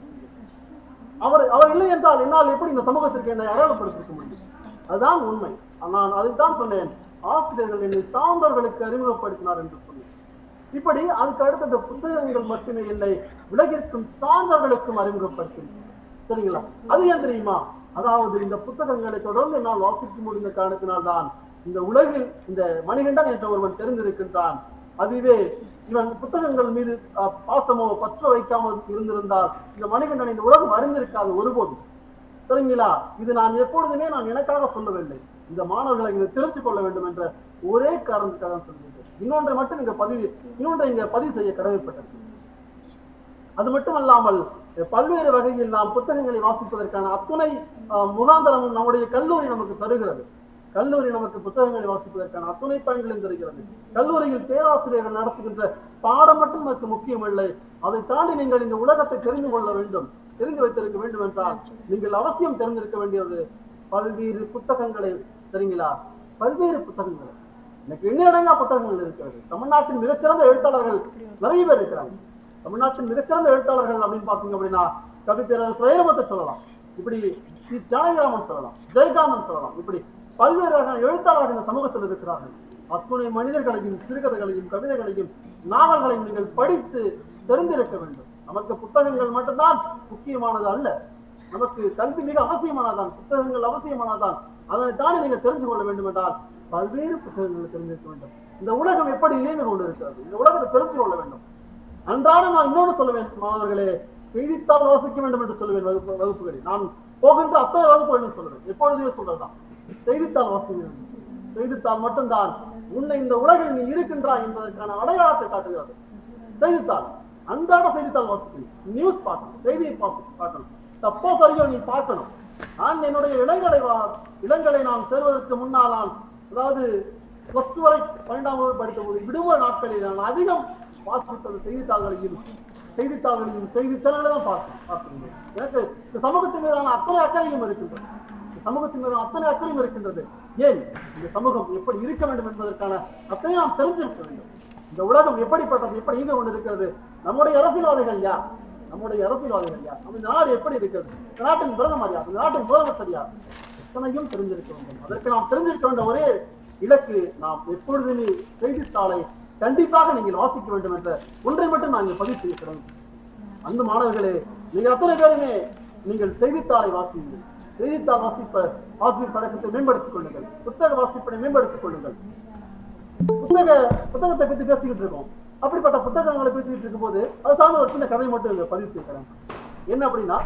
அவர் அவர் இல்லை என்றால் என்னால் எப்படி இந்த சமூகத்திற்கு என்னை அடையாளப்படுத்திருக்க முடியும் அதுதான் உண்மை நான் அதைத்தான் சொன்னேன் ஆசிரியர்கள் என்னை சார்ந்தவர்களுக்கு அறிமுகப்படுத்தினார் என்று சொன்னேன் இப்படி அதுக்கு அடுத்த இந்த புத்தகங்கள் மட்டுமே என்னை உலகிற்கும் சார்ந்தவர்களுக்கும் அறிமுகப்படுத்தின சரிங்களா அது ஏன் தெரியுமா அதாவது இந்த புத்தகங்களை தொடர்ந்து என்னால் வாசிக்க முடிந்த காரணத்தினால்தான் இந்த உலகில் இந்த மணிகண்டன் என்ற ஒருவன் தெரிந்திருக்கின்றான் அதுவே இவன் புத்தகங்கள் மீது அஹ், பாசமோ பற்ற வைக்காமல் இருந்திருந்தால் இந்த மணிகண்டன் இந்த உலகம் அறிந்திருக்காது ஒருபோதும் சரிங்களா இது நான் எப்பொழுதுமே நான் எனக்காக சொல்லவில்லை இந்த மாணவர்களை இங்க தெரிந்து கொள்ள வேண்டும் என்ற ஒரே காரணத்துக்காக தான் சொல்கின்றேன் இன்னொன்றை மட்டும் இங்க பதிவு இன்னொன்றை இங்க பதிவு செய்ய கடமைப்பட்டிருக்கிறேன் அது மட்டுமல்லாமல் அஹ், பல்வேறு வகையில் நாம் புத்தகங்களை வாசிப்பதற்கான அத்துணை அஹ், முகாந்தரமும் நம்முடைய கல்லூரி நமக்கு தருகிறது கல்லூரி நமக்கு புத்தகங்களை வாசிப்பதற்கான அத்துணை பயன்களையும் தருகிறது கல்லூரியில் பேராசிரியர்கள் நடத்துகின்ற பாடம் மட்டும் நமக்கு முக்கியமில்லை அதை தாண்டி நீங்கள் இந்த உலகத்தை தெரிந்து கொள்ள வேண்டும் தெரிந்து வைத்திருக்க வேண்டும் என்றால் நீங்கள் அவசியம் தெரிந்திருக்க வேண்டியது பல்வேறு புத்தகங்களை சரிங்களா பல்வேறு புத்தகங்கள் எனக்கு எண்ணிலடங்கா புத்தகங்கள் இருக்கிறது தமிழ்நாட்டின் மிகச்சிறந்த எழுத்தாளர்கள் நிறைய பேர் இருக்கிறாங்க தமிழ்நாட்டின் மிகச்சிறந்த எழுத்தாளர்கள் அப்படின்னு பாத்தீங்க அப்படின்னா கவி பேரரசு வைரவத்தை சொல்லலாம் இப்படி சி. ஜானகிராமன் சொல்லலாம் ஜெயகாந்தன் சொல்லலாம் இப்படி பல்வேறு வகையான எழுத்தாளர்கள் இந்த சமூகத்தில் இருக்கிறார்கள் அத்துணை மனிதர்களையும் சிறுகதைகளையும் கவிதைகளையும் நாவல்களையும் நீங்கள் படித்து தெரிந்திருக்க வேண்டும் நமக்கு புத்தகங்கள் மட்டும்தான் முக்கியமானது அல்ல நமக்கு கல்வி மிக அவசியமானதான் புத்தகங்கள் அவசியமானதான் அதனை தாண்டி நீங்கள் தெரிந்து கொள்ள வேண்டும் என்றால் பல்வேறு புத்தகங்களை தெரிந்திருக்க வேண்டும் இந்த உலகம் எப்படி இணைந்து கொண்டு இருக்கிறது இந்த உலகத்தை தெரிந்து கொள்ள வேண்டும் அன்றாடம் நான் இன்னொன்று சொல்லுவேன் மாணவர்களே செய்தித்தாள் வாசிக்க வேண்டும் என்று சொல்லுவேன் வகுப்பு வகுப்புகளில் நான் போகின்ற அத்தனை வகுப்புகளிலும் சொல்லுவேன் எப்பொழுதுமே சொல்றதுதான் செய்தித்தாள் வாசிக்க வேண்டும் செய்தித்தாள் மட்டும்தான் உன்னை இந்த உலகில் நீ இருக்கின்றாய் என்பதற்கான அடையாளத்தை காட்டுகிறது செய்தித்தாள் அன்றாட செய்தித்தாள் வாசிக்கணும் நியூஸ் பார்க்கணும் செய்தியை வாசி பார்க்கணும் தப்போ சரியோ நீ பார்க்கணும் நான் என்னுடைய இளங்கலை வா- இளங்கலை நான் சேர்வதற்கு முன்னால் நான் அதாவது பிளஸ் டூ வரை பன்னெண்டாம் வகுப்பு படித்த போது விடுமுறை நாட்களில் நான் அதிகம் வாசித்தது செய்தித்தாள்களையும் செய்தித்தாள்களையும் செய்தி சேனல்களை தான் பார்த்தேன் பார்த்திருந்தேன் எனக்கு இந்த சமூகத்தின் மீதான அத்தனை அக்கறையும் இருக்கின்றது இந்த சமூகத்தின் மீதான அத்தனை அக்கறையும் இருக்கின்றது ஏன் இந்த சமூகம் எப்படி இருக்க வேண்டும் என்பதற்கான அத்தனை நாம் தெரிஞ்சிருக்க வேண்டும் இந்த உலகம் எப்படிப்பட்டது எப்படி இயங்க கொண்டிருக்கிறது நம்முடைய அரசியல்வாதிகள் யார் நம்முடைய அரசியல்வாதிகள் யார் நம்ம இந்த நாடு எப்படி இருக்கிறது இந்த நாட்டின் பிரதமர் யார் இந்த நாட்டின் முதலமைச்சர் யார் எத்தனையும் தெரிஞ்சிருக்க வேண்டும் அதற்கு நாம் தெரிஞ்சிருக்க வேண்டிய ஒரே இலக்கு நாம் எப்பொழுதுமே செய்தித்தாளை கண்டிப்பாக நீங்கள் வாசிக்க வேண்டும் என்ற ஒன்றை மட்டும் நான் இங்கே பதிவு செய்கிறேன் அந்த மாணவர்களே நீங்கள் அத்தனை பேருமே நீங்கள் செய்தித்தாளை வாசியுங்கள் செய்தித்தாள் வாசிப்ப வாசிப்பு பழக்கத்தை மேம்படுத்திக் கொள்ளுங்கள் புத்தக வாசிப்பை மேம்படுத்திக் கொள்ளுங்கள் புத்தக புத்தகத்தை பத்தி பேசிக்கிட்டு இருக்கோம் அப்படிப்பட்ட புத்தகங்களை பேசிக்கிட்டு இருக்கும்போது அது சார்ந்த ஒரு சின்ன கதை மட்டும் இங்க பதிவு செய்கிறேன் என்ன அப்படின்னா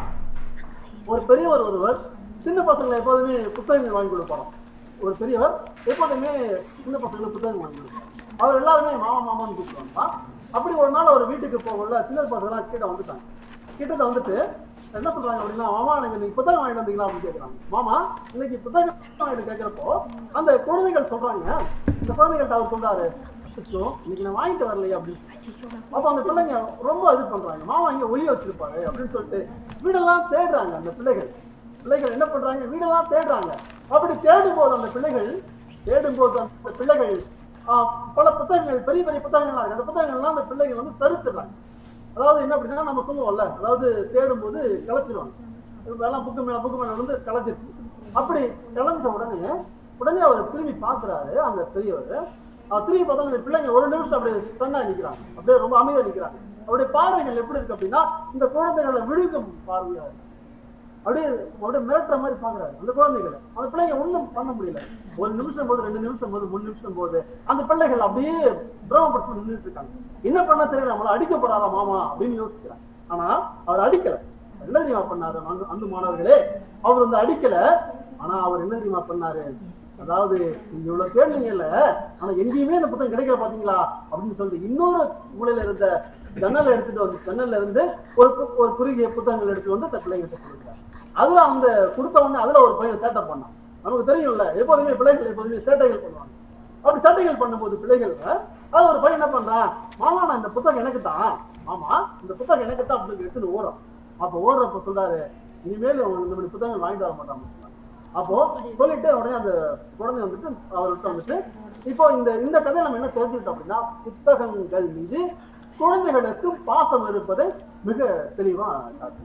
ஒரு பெரியவர் ஒருவர் சின்ன பசங்களை எப்போதுமே புத்தகங்கள் வாங்கி கொடுப்பாராம் ஒரு பெரியவர் எப்போதுமே சின்ன பசங்களுக்கு புத்தகம் வாங்கி கொடுப்பார் அவர் எல்லாருமே மாமா மாமான்னு கூப்பிடுவாங்க அப்படி ஒரு நாள் அவர் வீட்டுக்கு போகல சின்ன பசங்களாம் கீழே வந்துட்டாங்க கிட்ட வந்துட்டு என்ன சொல்றாங்க அப்படின்னா மாமா நீங்க நீங்க புத்தகம் வாங்கிட்டு வந்தீங்களா அப்படின்னு கேட்கறாங்க மாமா இன்னைக்கு புத்தகம் வாங்கிட்டு கேட்கிறப்போ அந்த குழந்தைகள் சொல்றாங்க இந்த குழந்தைகள்ட்ட அவர் சொல்றாரு அச்சோ, இன்னைக்கு நான் வாங்கிட்டு வரலையே அப்படின்னு அப்ப அந்த பிள்ளைங்க ரொம்ப இது பண்றாங்க மாமா இங்க ஒளிய வச்சிருப்பாரு அப்படின்னு சொல்லிட்டு வீடெல்லாம் தேடுறாங்க அந்த பிள்ளைகள் பிள்ளைகள் என்ன பண்றாங்க வீடெல்லாம் தேடுறாங்க அப்படி தேடும் போது அந்த பிள்ளைகள் தேடும் போது அந்த பிள்ளைகள் ஆஹ், பல புத்தகங்கள் பெரிய பெரிய புத்தகங்கள்லாம் இருக்கு அந்த புத்தகங்கள்லாம் அந்த பிள்ளைகள் வந்து சரிச்சிடுறாங்க அதாவது என்ன அப்படின்னா நம்ம சொல்லுவோம்ல அதாவது தேடும் போது கலைச்சிருவாங்க எல்லாம் புக்கு மேல புக்கு மேல வந்து கலைச்சிருச்சு அப்படி கலைஞ்ச உடனே உடனே அவர் திரும்பி பாக்குறாரு அந்த பெரியவர் அவர் திரும்பி பார்த்தா அந்த பிள்ளைங்க ஒரு நிமிஷம் அப்படியே ஸ்டன்னா நிக்கிறாங்க அப்படியே ரொம்ப அமைதியா நிக்கிறாங்க அவருடைய பார்வைகள் எப்படி இருக்கு அப்படின்னா இந்த குழந்தைகளை விழுங்கும் பார்வையா இருக்கு அப்படியே அப்படியே மிரட்டுற மாதிரி பாக்குறாரு அந்த குழந்தைகளை அந்த பிள்ளைங்க ஒண்ணும் பண்ண முடியல ஒரு நிமிஷம் போது ரெண்டு நிமிஷம் போது மூணு நிமிஷம் போது அந்த பிள்ளைகள் அப்படியே பிரமப்படுத்தி நின்றுட்டு இருக்காங்க என்ன பண்ண தெரியல நம்மள அடிக்கப்படாதா மாமா அப்படின்னு யோசிக்கிறாங்க ஆனா அவர் அடிக்கல என்ன தெரியுமா பண்ணாரு அந்த அந்த மாணவர்களே அவர் வந்து அடிக்கல ஆனா அவர் என்ன தெரியுமா பண்ணாரு அதாவது நீங்க இவ்வளவு தேடுனீங்கல்ல ஆனா எங்கேயுமே இந்த புத்தகம் கிடைக்கல பாத்தீங்களா அப்படின்னு சொல்லிட்டு இன்னொரு மூலையில இருந்த ஜன்னல் எடுத்துட்டு வந்து ஜன்னல்ல இருந்து ஒரு கு- ஒரு குறுகிய புத்தகங்கள் எடுத்து வந்து அந்த பிள்ளைகிட்ட கொடுக்குறாரு அதுல அந்த கொடுத்த உடனே அதுல ஒரு பையன் சேட்டை பண்ணான் நமக்கு தெரியும்ல எப்போதுமே பிள்ளைகள் எப்போதுமே சேட்டைகள் பண்ணுவாங்க அப்படி சேட்டைகள் பண்ணும்போது பிள்ளைகள் அது ஒரு பையன் என்ன பண்றான் மாமா நான் இந்த புத்தகம் எனக்கு தான் மாமா இந்த புத்தகம் எனக்கு தான் அப்படின்னு எடுத்துட்டு ஓடும் அப்ப ஓடுறப்ப சொல்றாரு இனிமேல் உனக்கு இந்த மாதிரி புத்தகங்கள் வாங்கிட்டு வர மாட்டாங்க அப்போ சொல்லிட்டு உடனே அந்த குழந்தை வந்துட்டு அவர்கிட்ட வந்துட்டு இப்போ இந்த இந்த கதையை நம்ம என்ன தெரிஞ்சுக்கிட்டோம் அப்படின்னா புத்தகங்கள் மீது குழந்தைகளுக்கு பாசம் இருப்பதை மிக தெளிவா காட்டுது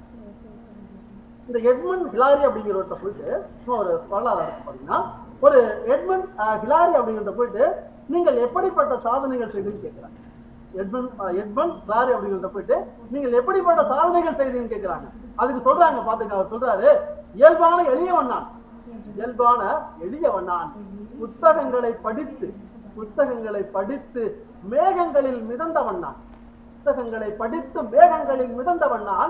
இந்த எட்மன் ஹிலாரி அப்படிங்கிறவர்கிட்ட போயிட்டு சும்மா ஒரு வரலாறு இருக்கு பாத்தீங்கன்னா ஒரு எட்மன் அஹ், ஹிலாரி அப்படிங்கிறத போயிட்டு நீங்கள் எப்படிப்பட்ட சாதனைகள் செய்தீங்கன்னு கேட்கிறாங்க எட்மன் அஹ், எட்மன் ஹிலாரி அப்படிங்கிறத போயிட்டு நீங்கள் எப்படிப்பட்ட சாதனைகள் செய்தீங்கன்னு கேட்கிறாங்க அதுக்கு சொல்றாங்க பாத்துக்க அவர் சொல்றாரு இயல்பான எளியவன் நான் இயல்பான எளியவன் நான் புத்தகங்களை படித்து புத்தகங்களை படித்து மேகங்களில் மிதந்தவன் நான் புத்தகங்களை படித்து மேகங்களில் மிதந்தவன் நான்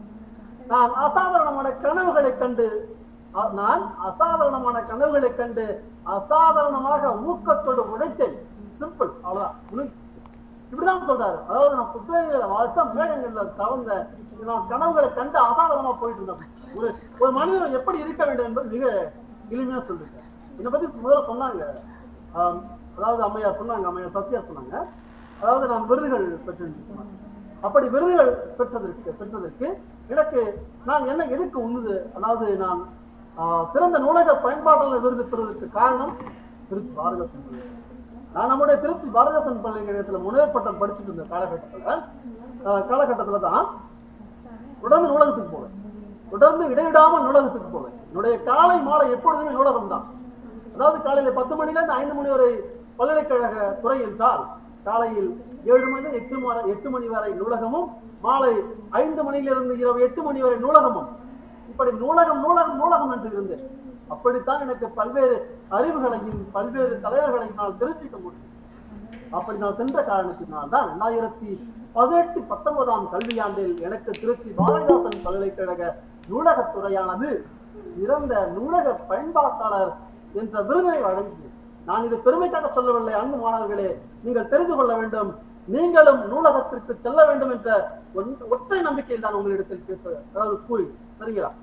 நான் அசாதாரணமான கனவுகளை கண்டு அ- நான் அசாதாரணமான கனவுகளை கண்டு அசாதாரணமாக ஊக்கத்தோடு உழைத்தேன் சிம்பிள் அவ்வளவுதான் முடிஞ்சு இப்படிதான் சொல்றாரு அதாவது நான் புத்தகங்களை வாசிச்சா மேகங்கள்ல கலந்த நான் கனவுகளை கண்டு அசாதாரணமா போயிட்டு இருந்தேன் ஒரு ஒரு மனிதன் எப்படி இருக்க வேண்டும் என்பது மிக எளிமையா சொல்லிருக்கேன் இதை பத்தி முதல்ல சொன்னாங்க ஆம், அதாவது அம்மையார் சொன்னாங்க அம்மையார் சத்யா சொன்னாங்க அதாவது நான் விருதுகள் பெற்றிருந்தேன் சொன்னாங்க. அப்படி விருதுகள் பெற்றதற்கு பெற்றதற்கு எனக்கு நான் என்ன எதுக்கு உண்ணுது அதாவது நான் ஆஹ், சிறந்த நூலக பயன்பாட்டாளர் விருது பெறுவதற்கு காரணம் திருச்சி பாரதிதாசன் பல்கலை. நான் நம்முடைய திருச்சி பாரதிதாசன் பல்கலைக்கழகத்துல முனைவர் பட்டம் படிச்சுட்டு இருந்த காலகட்டத்துல ஆஹ், காலகட்டத்துல தான் தொடர்ந்து நூலகத்துக்கு போவேன் தொடர்ந்து இடைவிடாமல் நூலகத்துக்கு போவேன் என்னுடைய காலை மாலை எப்பொழுதுமே நூலகம் தான் அதாவது காலையில பத்து மணில இருந்து ஐந்து மணி வரை பல்கலைக்கழக துறை என்றால் காலையில் ஏழு மணி எட்டு மணி எட்டு மணி வரை நூலகமும் மாலை ஐந்து மணியிலிருந்து இரவு எட்டு மணி வரை நூலகமும் இப்படி நூலகம் நூலகம் நூலகம் என்று இருந்தேன் அப்படித்தான் எனக்கு பல்வேறு அறிவுகளையும் பல்வேறு தலைவர்களையும் நான் தெரிஞ்சுக்க முடியும் அப்படி நான் சென்ற காரணத்தினால் தான் ரெண்டாயிரத்தி பதினெட்டு பத்தொன்பதாம் கல்வியாண்டில் எனக்கு திருச்சி பாரதிதாசன் பல்கலைக்கழக நூலகத்துறையானது சிறந்த நூலக பயன்பாட்டாளர் என்ற விருதை வழங்கியது நான் இது பெருமைக்காக சொல்லவில்லை அன்பு மாணவர்களே நீங்கள் தெரிந்து கொள்ள வேண்டும் நீங்களும் நூலகத்திற்கு செல்ல வேண்டும் என்ற ஒன்- ஒற்றை நம்பிக்கையில் தான் உங்களிடத்தில் பேச அதாவது கூறி சரிங்களா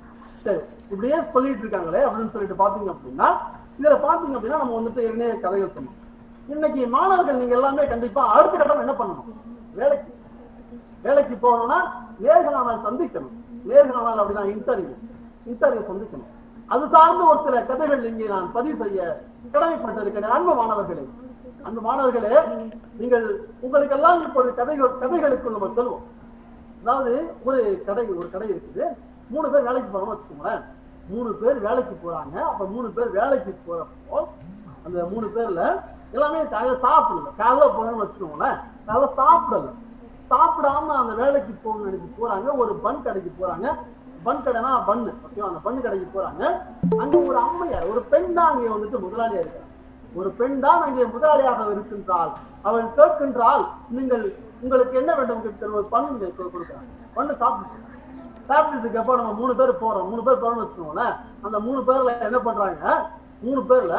சரி இப்படியே சொல்லிட்டு இருக்காங்களே அப்படின்னு சொல்லிட்டு பாத்தீங்க அப்படின்னா இதுல பாத்தீங்க அப்படின்னா நம்ம வந்துட்டு ஏற்கனவே கதைகள் சொன்னோம் இன்னைக்கு மாணவர்கள் நீங்க எல்லாமே கண்டிப்பா அடுத்த கட்டம் என்ன பண்ணணும் வேலைக்கு வேலைக்கு போகணும்னா நேர்காணல் சந்திக்கணும் நேர்காணல் அப்படின்னா இன்டர்வியூ இன்டர்வியூ சந்திக்கணும் அது சார்ந்த ஒரு சில கதைகள் இங்கே நான் பதிவு செய்ய கடமைப்பட்டிருக்கிறேன் அன்பு மாணவர்களே அன்பு மாணவர்களே நீங்கள் உங்களுக்கெல்லாம் இப்போது கதைகள் கதைகளுக்குள் நம்ம செல்வோம் அதாவது ஒரு கடை ஒரு கடை இருக்குது மூணு பேர் வேலைக்கு போறோம்னு வச்சுக்கோங்களேன் மூணு பேர் வேலைக்கு போறாங்க அப்ப மூணு பேர் வேலைக்கு போறப்போ அந்த மூணு பேர்ல எல்லாமே காலையில சாப்பிடல காலைல போறோம்னு வச்சுக்கோங்களேன் காலைல சாப்பிடல சாப்பிடாம அந்த வேலைக்கு போகணும் நினைச்சு போறாங்க ஒரு பன் கடைக்கு போறாங்க பன் கடைனா பன்னு ஓகேவா அந்த பன் கடைக்கு போறாங்க அங்க ஒரு அம்மையார் ஒரு பெண் தான் அங்கே வந்துட்டு முதலாளியா இருக்காங்க ஒரு பெண் தான் அங்கே முதலாளியாக இருக்கின்றாள் அவள் கேட்கின்றாள் நீங்கள் உங்களுக்கு என்ன வேண்டும் கேட்கிற ஒரு பண்ணு இங்க கொ- கொடுக்குறாங்க பண்ணு சாப்பிட்டு சாப்பிட்டதுக்கு அப்புறம் நம்ம மூணு பேர் போறோம் மூணு பேர் போறோம்னு வச்சுக்கோங்களேன் அந்த மூணு பேர்ல என்ன பண்றாங்க மூணு பேர்ல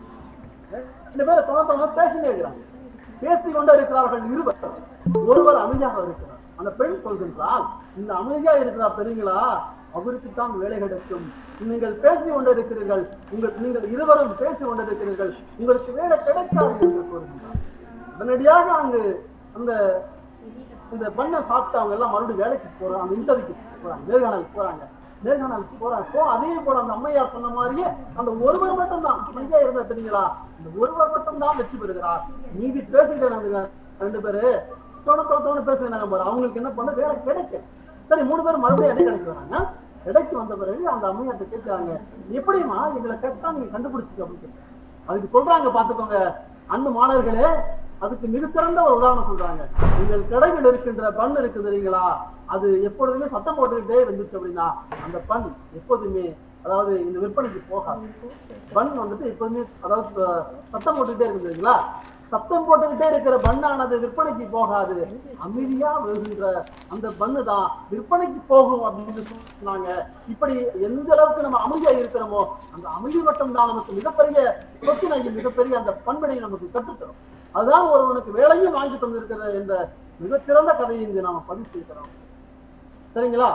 ரெண்டு பேரும் தொண தொண பேசினே இருக்கிறாங்க பேசிக் கொண்டே இருக்கிறார்கள் இருவர் ஒருவர் அமைதியாக இருக்கிறார் அந்த பெண் சொல்கின்றால் இந்த அமைதியா இருக்கிறார் தெரியுங்களா அவருக்கு தான் வேலை கிடைக்கும் நீங்கள் பேசிக் கொண்டு இருக்கிறீர்கள் உங்கள் நீங்கள் இருவரும் பேசிக் கொண்டு இருக்கிறீர்கள் உங்களுக்கு வேலை கிடைக்காது என்று கூறுகின்றார் உடனடியாக அங்கு அந்த இந்த பண்ணை சாப்பிட்டு அவங்க எல்லாம் மறுபடியும் வேலைக்கு போறாங்க அந்த இன்டர்வியூக்கு போறாங்க நேர்காணலுக்கு போறாங்க நேர்காணலுக்கு போறாங்க போ அதே போல அந்த அம்மையார் சொன்ன மாதிரியே அந்த ஒருவர் மட்டும் தான் அமைதியா இருந்தா தெரியுங்களா இந்த ஒருவர் மட்டும் தான் வெற்றி பெறுகிறார் மீதி பேசிக்கிட்டே இருந்தாங்க ரெண்டு பேரு தோண தோண தோண பேசுறாங்க பாரு அவங்களுக்கு என்ன பண்ண வேலை கிடைக்கும் சரி மூணு பேரும் மறுபடியும் அதே கடைக்கு வராங்க கடைக்கு வந்த பிறகு அந்த அம்மையார்ட்ட கேட்கிறாங்க எப்படிம்மா எங்களை கரெக்டா நீங்க கண்டுபிடிச்சிக்க அப்படின்னு கேட்டாங்க. அதுக்கு சொல்றாங்க பாத்துக்கோங்க அன்பு மாணவர்களே அதுக்கு மிக சிறந்த ஒரு உதாரணம் சொல்றாங்க நீங்கள் கடைகள் இருக்கின்ற பண் இருக்குது தெரியுங்களா அது எப்பொழுதுமே சத்தம் போட்டுக்கிட்டே இருந்துச்சு அப்படின்னா அந்த பண் எப்போதுமே அதாவது இந்த விற்பனைக்கு போகாது பண் வந்துட்டு எப்போதுமே அதாவது அஹ், சத்தம் போட்டுக்கிட்டே இருக்குது தெரியுங்களா சத்தம் போட்டுக்கிட்டே இருக்கிற பண்ணானது விற்பனைக்கு போகாது அமைதியா விழுகின்ற அந்த பண்ணு தான் விற்பனைக்கு போகும் அப்படின்னு சொன்னாங்க இப்படி எந்த அளவுக்கு நம்ம அமைதியா இருக்கிறோமோ அந்த அமைதி மட்டும் தான் நமக்கு மிகப்பெரிய சொத்தினையும் மிகப்பெரிய அந்த பண்பினை நமக்கு கற்றுத்தரும் அதுதான் ஒருவனுக்கு வேலையும் வாங்கி தந்திருக்கிறது என்ற மிகச்சிறந்த கதையை இங்கு நாம பதிவு செய்கிறோம் சரிங்களா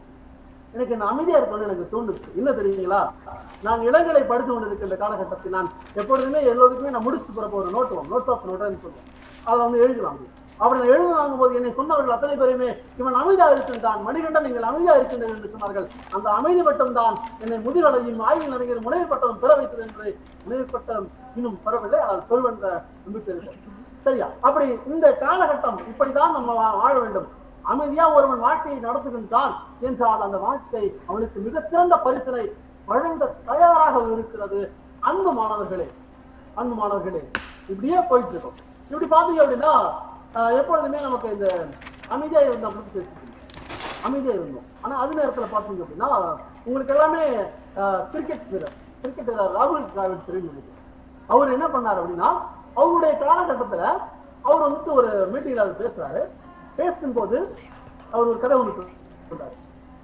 எனக்கு இந்த அமைதியா இருக்கணும்னு எனக்கு தோணுச்சு என்ன தெரியுங்களா நான் இளங்கலை படித்து கொண்டிருக்கின்ற காலகட்டத்தில் நான் எப்பொழுதுமே எல்லோருக்குமே நான் முடிச்சுட்டு போறப்ப ஒரு நோட்டு வாங்க நோட்ஸ் ஆஃப் நோட்டுன்னு சொல்லுவேன் அதை வந்து எழுதுவாங்க அப்படி நான் எழுதி வாங்கும்போது என்னை சொன்னவர்கள் அத்தனை பேருமே இவன் அமைதியா இருக்கின்றான் மணிகண்டன் நீங்கள் அமைதியா இருக்கின்றனர் என்று சொன்னார்கள் அந்த அமைதி மட்டும்தான் என்னை முதிரடையும் ஆய்வில் நடிகர் முனைவு பட்டம் பெற வைத்தது என்று முனைவு பட்டம் இன்னும் பெறவில்லை ஆனால் பெறுவென்ற நம்பிக்கை இருக்கு சரியா அப்படி இந்த காலகட்டம் இப்படிதான் நம்ம வா- வாழ வேண்டும் அமைதியா ஒருவன் வாழ்க்கையை நடத்துகின்றான் என்றால் அந்த வாழ்க்கை அவனுக்கு மிகச்சிறந்த பரிசனை வழங்க தயாராக இருக்கிறது அன்பு மாணவர்களே அன்பு மாணவர்களே இப்படியே போயிட்டு இருக்கோம் இப்படி பாத்தீங்க அப்படின்னா ஆஹ், எப்பொழுதுமே நமக்கு இந்த அமைதியா இருந்த பத்தி பேசிட்டு இருந்தோம். அமைதியா இருந்தோம் ஆனா அது நேரத்துல பாத்தீங்க அப்படின்னா உங்களுக்கு எல்லாமே கிரிக்கெட் வீரர் கிரிக்கெட் வீரர் ராகுல் டிராவிட் தெரியும் நினைக்கிறேன். அவர் என்ன பண்ணாரு அப்படின்னா அவருடைய காலகட்டத்துல அவர் வந்துட்டு ஒரு மீட்டிங்ல அவர் பேசுறாரு பேசும்போது அவர் ஒரு கதை ஒன்று சொல்றாரு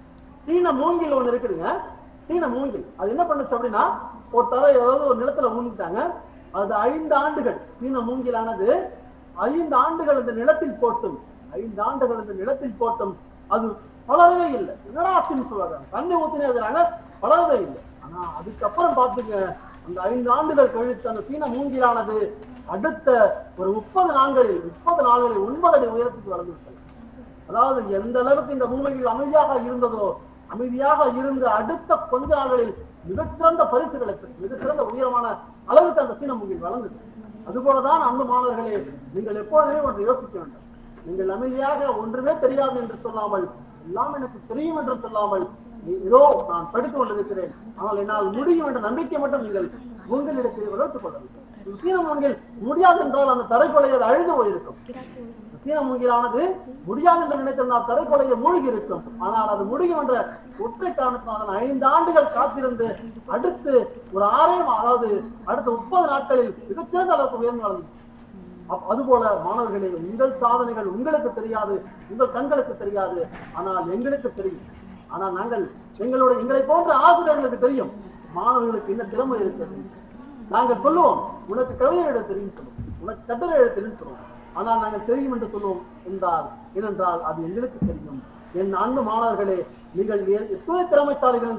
சீன மூங்கில் ஒண்ணு இருக்குதுங்க சீன மூங்கில் அது என்ன பண்ணுச்சு அப்படின்னா ஒரு தலை ஏதாவது ஒரு நிலத்துல ஊனிட்டாங்க அது ஐந்து ஆண்டுகள் சீன மூங்கிலானது ஐந்து ஆண்டுகள் இந்த நிலத்தில் போட்டும் ஐந்து ஆண்டுகள் இந்த நிலத்தில் போட்டும் அது வளரவே இல்லை என்னடா ஆச்சுன்னு சொல்றாங்க தண்ணி ஊத்தினே இருக்கிறாங்க வளரவே இல்லை ஆனா அதுக்கப்புறம் பாத்துங்க அந்த ஐந்து ஆண்டுகள் கழித்து அந்த சீன மூங்கிலானது அடுத்த ஒரு முப்பது நாட்களில் முப்பது நாட்களில் ஒன்பது அடி உயரத்துக்கு வளர்ந்து விட்டது அதாவது எந்த அளவுக்கு இந்த உண்மையில் அமைதியாக இருந்ததோ அமைதியாக இருந்த அடுத்த கொஞ்ச நாட்களில் மிகச்சிறந்த பரிசுகளை பெற்று மிகச்சிறந்த உயரமான அளவுக்கு அந்த சீன மூங்கில் வளர்ந்தது அதுபோலதான் அன்பு மாணவர்களே நீங்கள் எப்பொழுதுமே ஒன்று யோசிக்க வேண்டும் நீங்கள் அமைதியாக ஒன்றுமே தெரியாது என்று சொல்லாமல் எல்லாம் எனக்கு தெரியும் என்று சொல்லாமல் ஏதோ நான் படித்துக் கொண்டிருக்கிறேன் ஆனால் என்னால் முடியும் என்ற நம்பிக்கை மட்டும் நீங்கள் உங்களிடத்தில் வளர்த்துக் கொள்ள வேண்டும் இது சீன மூங்கில் முடியாது என்றால் அந்த தரைக்கொலை அது அழுது போயிருக்கும் சீன மூங்கிலானது முடியாது என்று நினைத்திருந்தால் தரைக்கொலையை மூழ்கி இருக்கும் ஆனால் அது முடியும் என்ற ஒற்றை காரணத்தினால் நான் ஐந்து ஆண்டுகள் காத்திருந்து அடுத்து ஒரு ஆறே மா- அதாவது அடுத்த முப்பது நாட்களில் மிகச்சிறந்த அளவுக்கு உயர்ந்து வளர்ந்து அப்- அதுபோல மாணவர்களே உங்கள் சாதனைகள் உங்களுக்கு தெரியாது உங்கள் கண்களுக்கு தெரியாது ஆனால் எங்களுக்கு தெரியும் ஆனால் நாங்கள் எங்களோட எங்களை போன்ற ஆசிரியர்களுக்கு தெரியும் மாணவர்களுக்கு என்ன திறமை இருக்கிறது நாங்கள் சொல்லுவோம் உனக்கு கவிதை எழுத தெரியும் சொல்லுவோம் உனக்கு கட்டுரை எழுத தெரியும் சொல்லுவோம் ஆனால் நாங்கள் தெரியும் என்று சொல்லுவோம் என்றால் ஏனென்றால் அது எங்களுக்கு தெரியும் என் அன்பு மாணவர்களே நீங்கள் எ- எத்துணை திறமைசாலிகள் என்று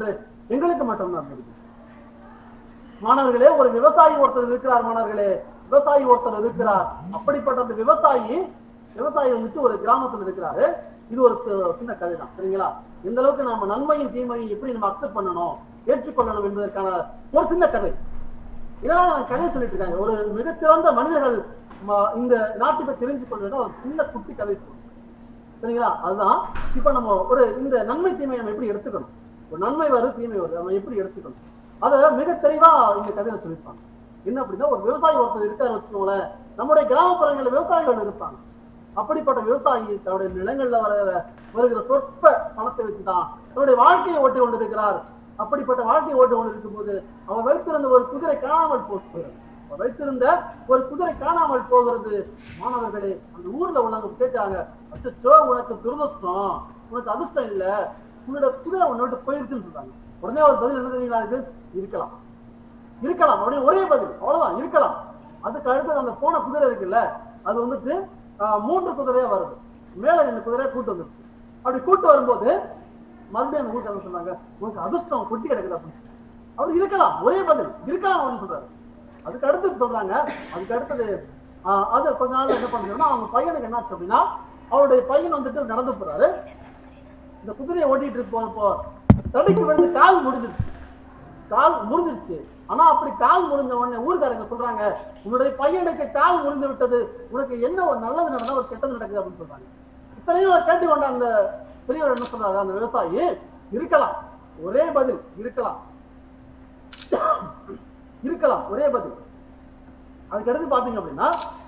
எங்களுக்கு மட்டும்தான் தெரியும் மாணவர்களே ஒரு விவசாயி ஒருத்தர் இருக்கிறார் மாணவர்களே விவசாயி ஒருத்தர் இருக்கிறார் அப்படிப்பட்ட அந்த விவசாயி விவசாயி வந்துட்டு ஒரு கிராமத்துல இருக்கிறாரு இது ஒரு சி- சின்ன கதை தான் சரிங்களா எந்த அளவுக்கு நம்ம நன்மையும் தீமையும் எப்படி நம்ம அக்செப்ட் பண்ணணும் ஏற்றுக்கொள்ளணும் என்பதற்கான ஒரு சின்ன கதை இதெல்லாம் நான் கதை சொல்லிட்டு இருக்காங்க ஒரு மிகச்சிறந்த மனிதர்கள் ம- இந்த நாட்டுக்கு தெரிஞ்சு கொள்ள ஒரு சின்ன குட்டி கதை சொல்றேன். சரிங்களா அதுதான் இப்ப நம்ம ஒரு இந்த நன்மை தீமை நம்ம எப்படி எடுத்துக்கணும் ஒரு நன்மை வரும் தீமை வரும் நம்ம எப்படி எடுத்துக்கணும் அதை மிக தெளிவா இந்த கதையில சொல்லியிருப்பாங்க என்ன அப்படின்னா ஒரு விவசாயி ஒருத்தர் இருக்காரு வச்சுக்கோங்களேன் நம்முடைய கிராமப்புறங்களில் விவசாயிகள் இருப்பாங்க அப்படிப்பட்ட விவசாயி தன்னுடைய நிலங்கள்ல வர வருகிற சொற்ப பணத்தை வச்சுதான் தன்னுடைய வாழ்க்கையை ஓட்டி கொண்டிருக்கிறார் அப்படிப்பட்ட வாழ்க்கையை ஓட்டி கொண்டிருக்கும் போது அவர் வைத்திருந்த ஒரு குதிரை காணாமல் போகிறது அவர் வைத்திருந்த ஒரு குதிரை காணாமல் போகிறது மாணவர்களே அந்த ஊர்ல உள்ளவங்க கேட்டாங்க அச்சோ உனக்கு துரதிருஷ்டம் உனக்கு அதிர்ஷ்டம் இல்ல உன்னோட குதிரை உன்னை விட்டு போயிருச்சுன்னு சொல்றாங்க உடனே ஒரு பதில் என்ன தெரியுங்களா இது இருக்கலாம் இருக்கலாம் அப்படின்னு ஒரே பதில் அவ்வளவுதான் இருக்கலாம் அதுக்கு அடுத்தது அந்த போன குதிரை இருக்குல்ல அது வந்துட்டு ஆஹ், மூன்று குதிரையா வருது மேல இந்த குதிரையை கூட்டு வந்துருச்சு அப்படி கூட்டு வரும்போது மறுபடியும் அந்த கூட்டு சொன்னாங்க உனக்கு அதிர்ஷ்டம் கொட்டி கிடக்குது அப்படின்னு அவர் இருக்கலாம் ஒரே பதில் இருக்கலாம் அப்படின்னு சொல்றாரு அதுக்கு அடுத்தது சொல்றாங்க அதுக்கு அடுத்தது ஆஹ், அது கொஞ்ச நாள் என்ன பண்ணுறோம்னா அவங்க பையனுக்கு என்னாச்சு அப்படின்னா அவருடைய பையன் வந்துட்டு நடந்து போறாரு இந்த குதிரையை ஓட்டிட்டு இருக்கு போறப்போ தடுக்கி விழுந்து கால் முடிஞ்சிருச்சு கால் முறிஞ்சிருச்சு ஆனா அப்படி கால் முறிஞ்ச உடனே ஊர்க்காரங்க சொல்றாங்க உன்னுடைய பையனுக்கு கால் முறிந்து விட்டது உனக்கு என்ன ஒரு நல்லது நடந்தா ஒரு கெட்டது நடக்குது அப்படின்னு சொல்றாங்க இத்தனையும் கேட்டு கொண்ட அந்த பெரியவர் என்ன சொல்றாரு அந்த விவசாயி இருக்கலாம் ஒரே பதில் இருக்கலாம் இருக்கலாம் ஒரே பதில் அதுக்கடுத்து பாத்தீங்க அப்படின்னா